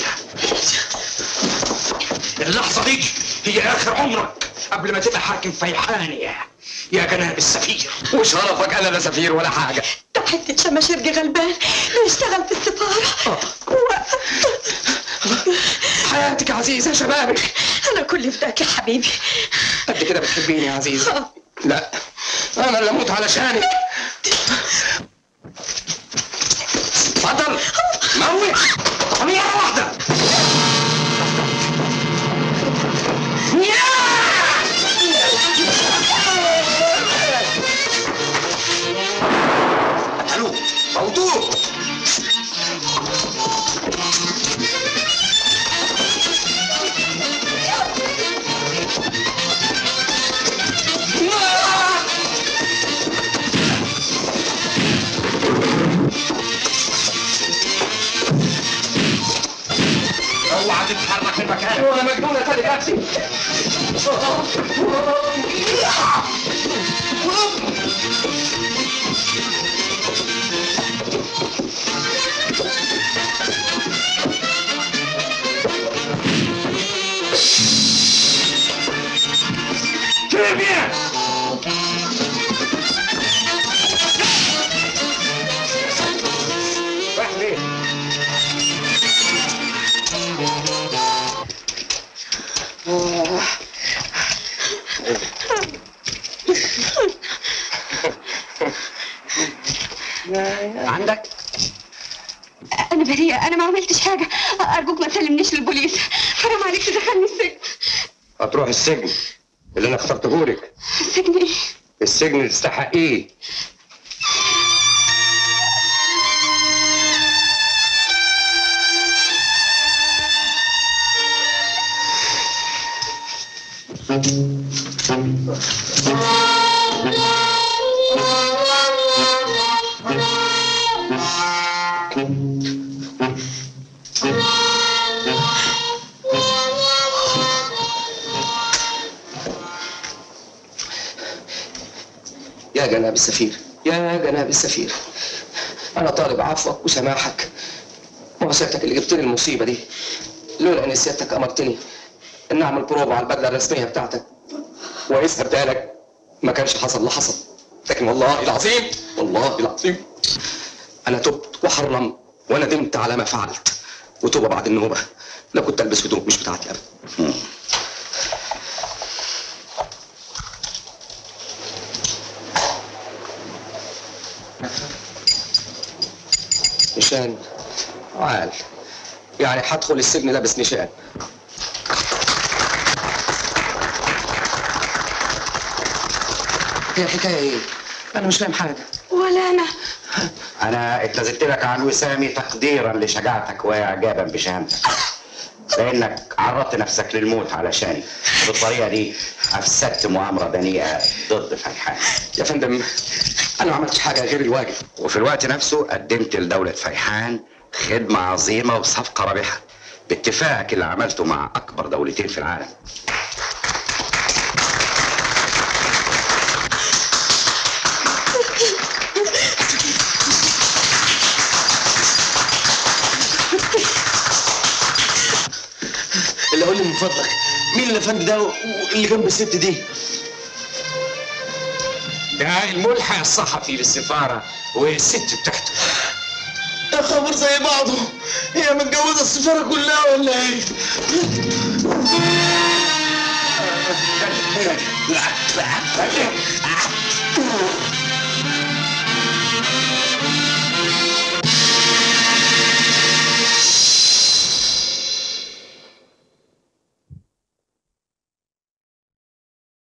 اللحظة دي هي آخر عمرك قبل ما تبقى حاكم فيحاني يا يا جناب السفير وشرفك أنا لا سفير ولا حاجة ده حتة شماشرجي غلبان بيشتغل في السفارة حياتك عزيزة شبابك أنا كل فداك يا حبيبي قد كده بتحبيني يا عزيزة لا أنا اللي أموت علشانك اتفضل موت طليعة واحدة قتلوه موتوه اوعى تتحرك من مكانك وانا مجنونه تاني نفسي Très bien رايح ليه؟ عندك انا بريئه انا ما عملتش حاجه ارجوك ما تسلمنيش للبوليس حرام عليك تدخلني السجن هتروح السجن اللي انا اخترته لك السجن ايه السجن اللي تستحقيه يا جناب السفير يا جناب السفير انا طالب عفوك وسماحك ما هو سيادتك اللي جبت لي المصيبه دي لولا ان سيادتك امرتني ان اعمل بروفا على البدله الرسميه بتاعتك واثبتها لك ما كانش حصل اللي حصل لكن والله العظيم والله العظيم انا تبت وحرم وندمت على ما فعلت وتوبه بعد النوبه لا كنت البس هدوم مش بتاعتي ابدا نشان عال يعني هدخل السجن لابس نشان هي الحكايه ايه؟ انا مش فاهم حاجه ولا أنا انا اتلذت لك عن وسامي تقديرا لشجاعتك واعجابا بشهامتك لانك عرضت نفسك للموت علشاني بالطريقه دي افسدت مؤامره دنيئه ضد فيحان يا فندم انا ما عملتش حاجه غير الواجب وفي الوقت نفسه قدمت لدوله فيحان خدمه عظيمه وصفقه رابحه باتفاقك اللي عملته مع اكبر دولتين في العالم اللي قول لي من فضلك مين الافندي ده اللي جنب الست دي؟ ده الملحق الصحفي للسفارة والست بتاعته يا خبر زي بعضه هي متجوزه السفاره كلها ولا ايه؟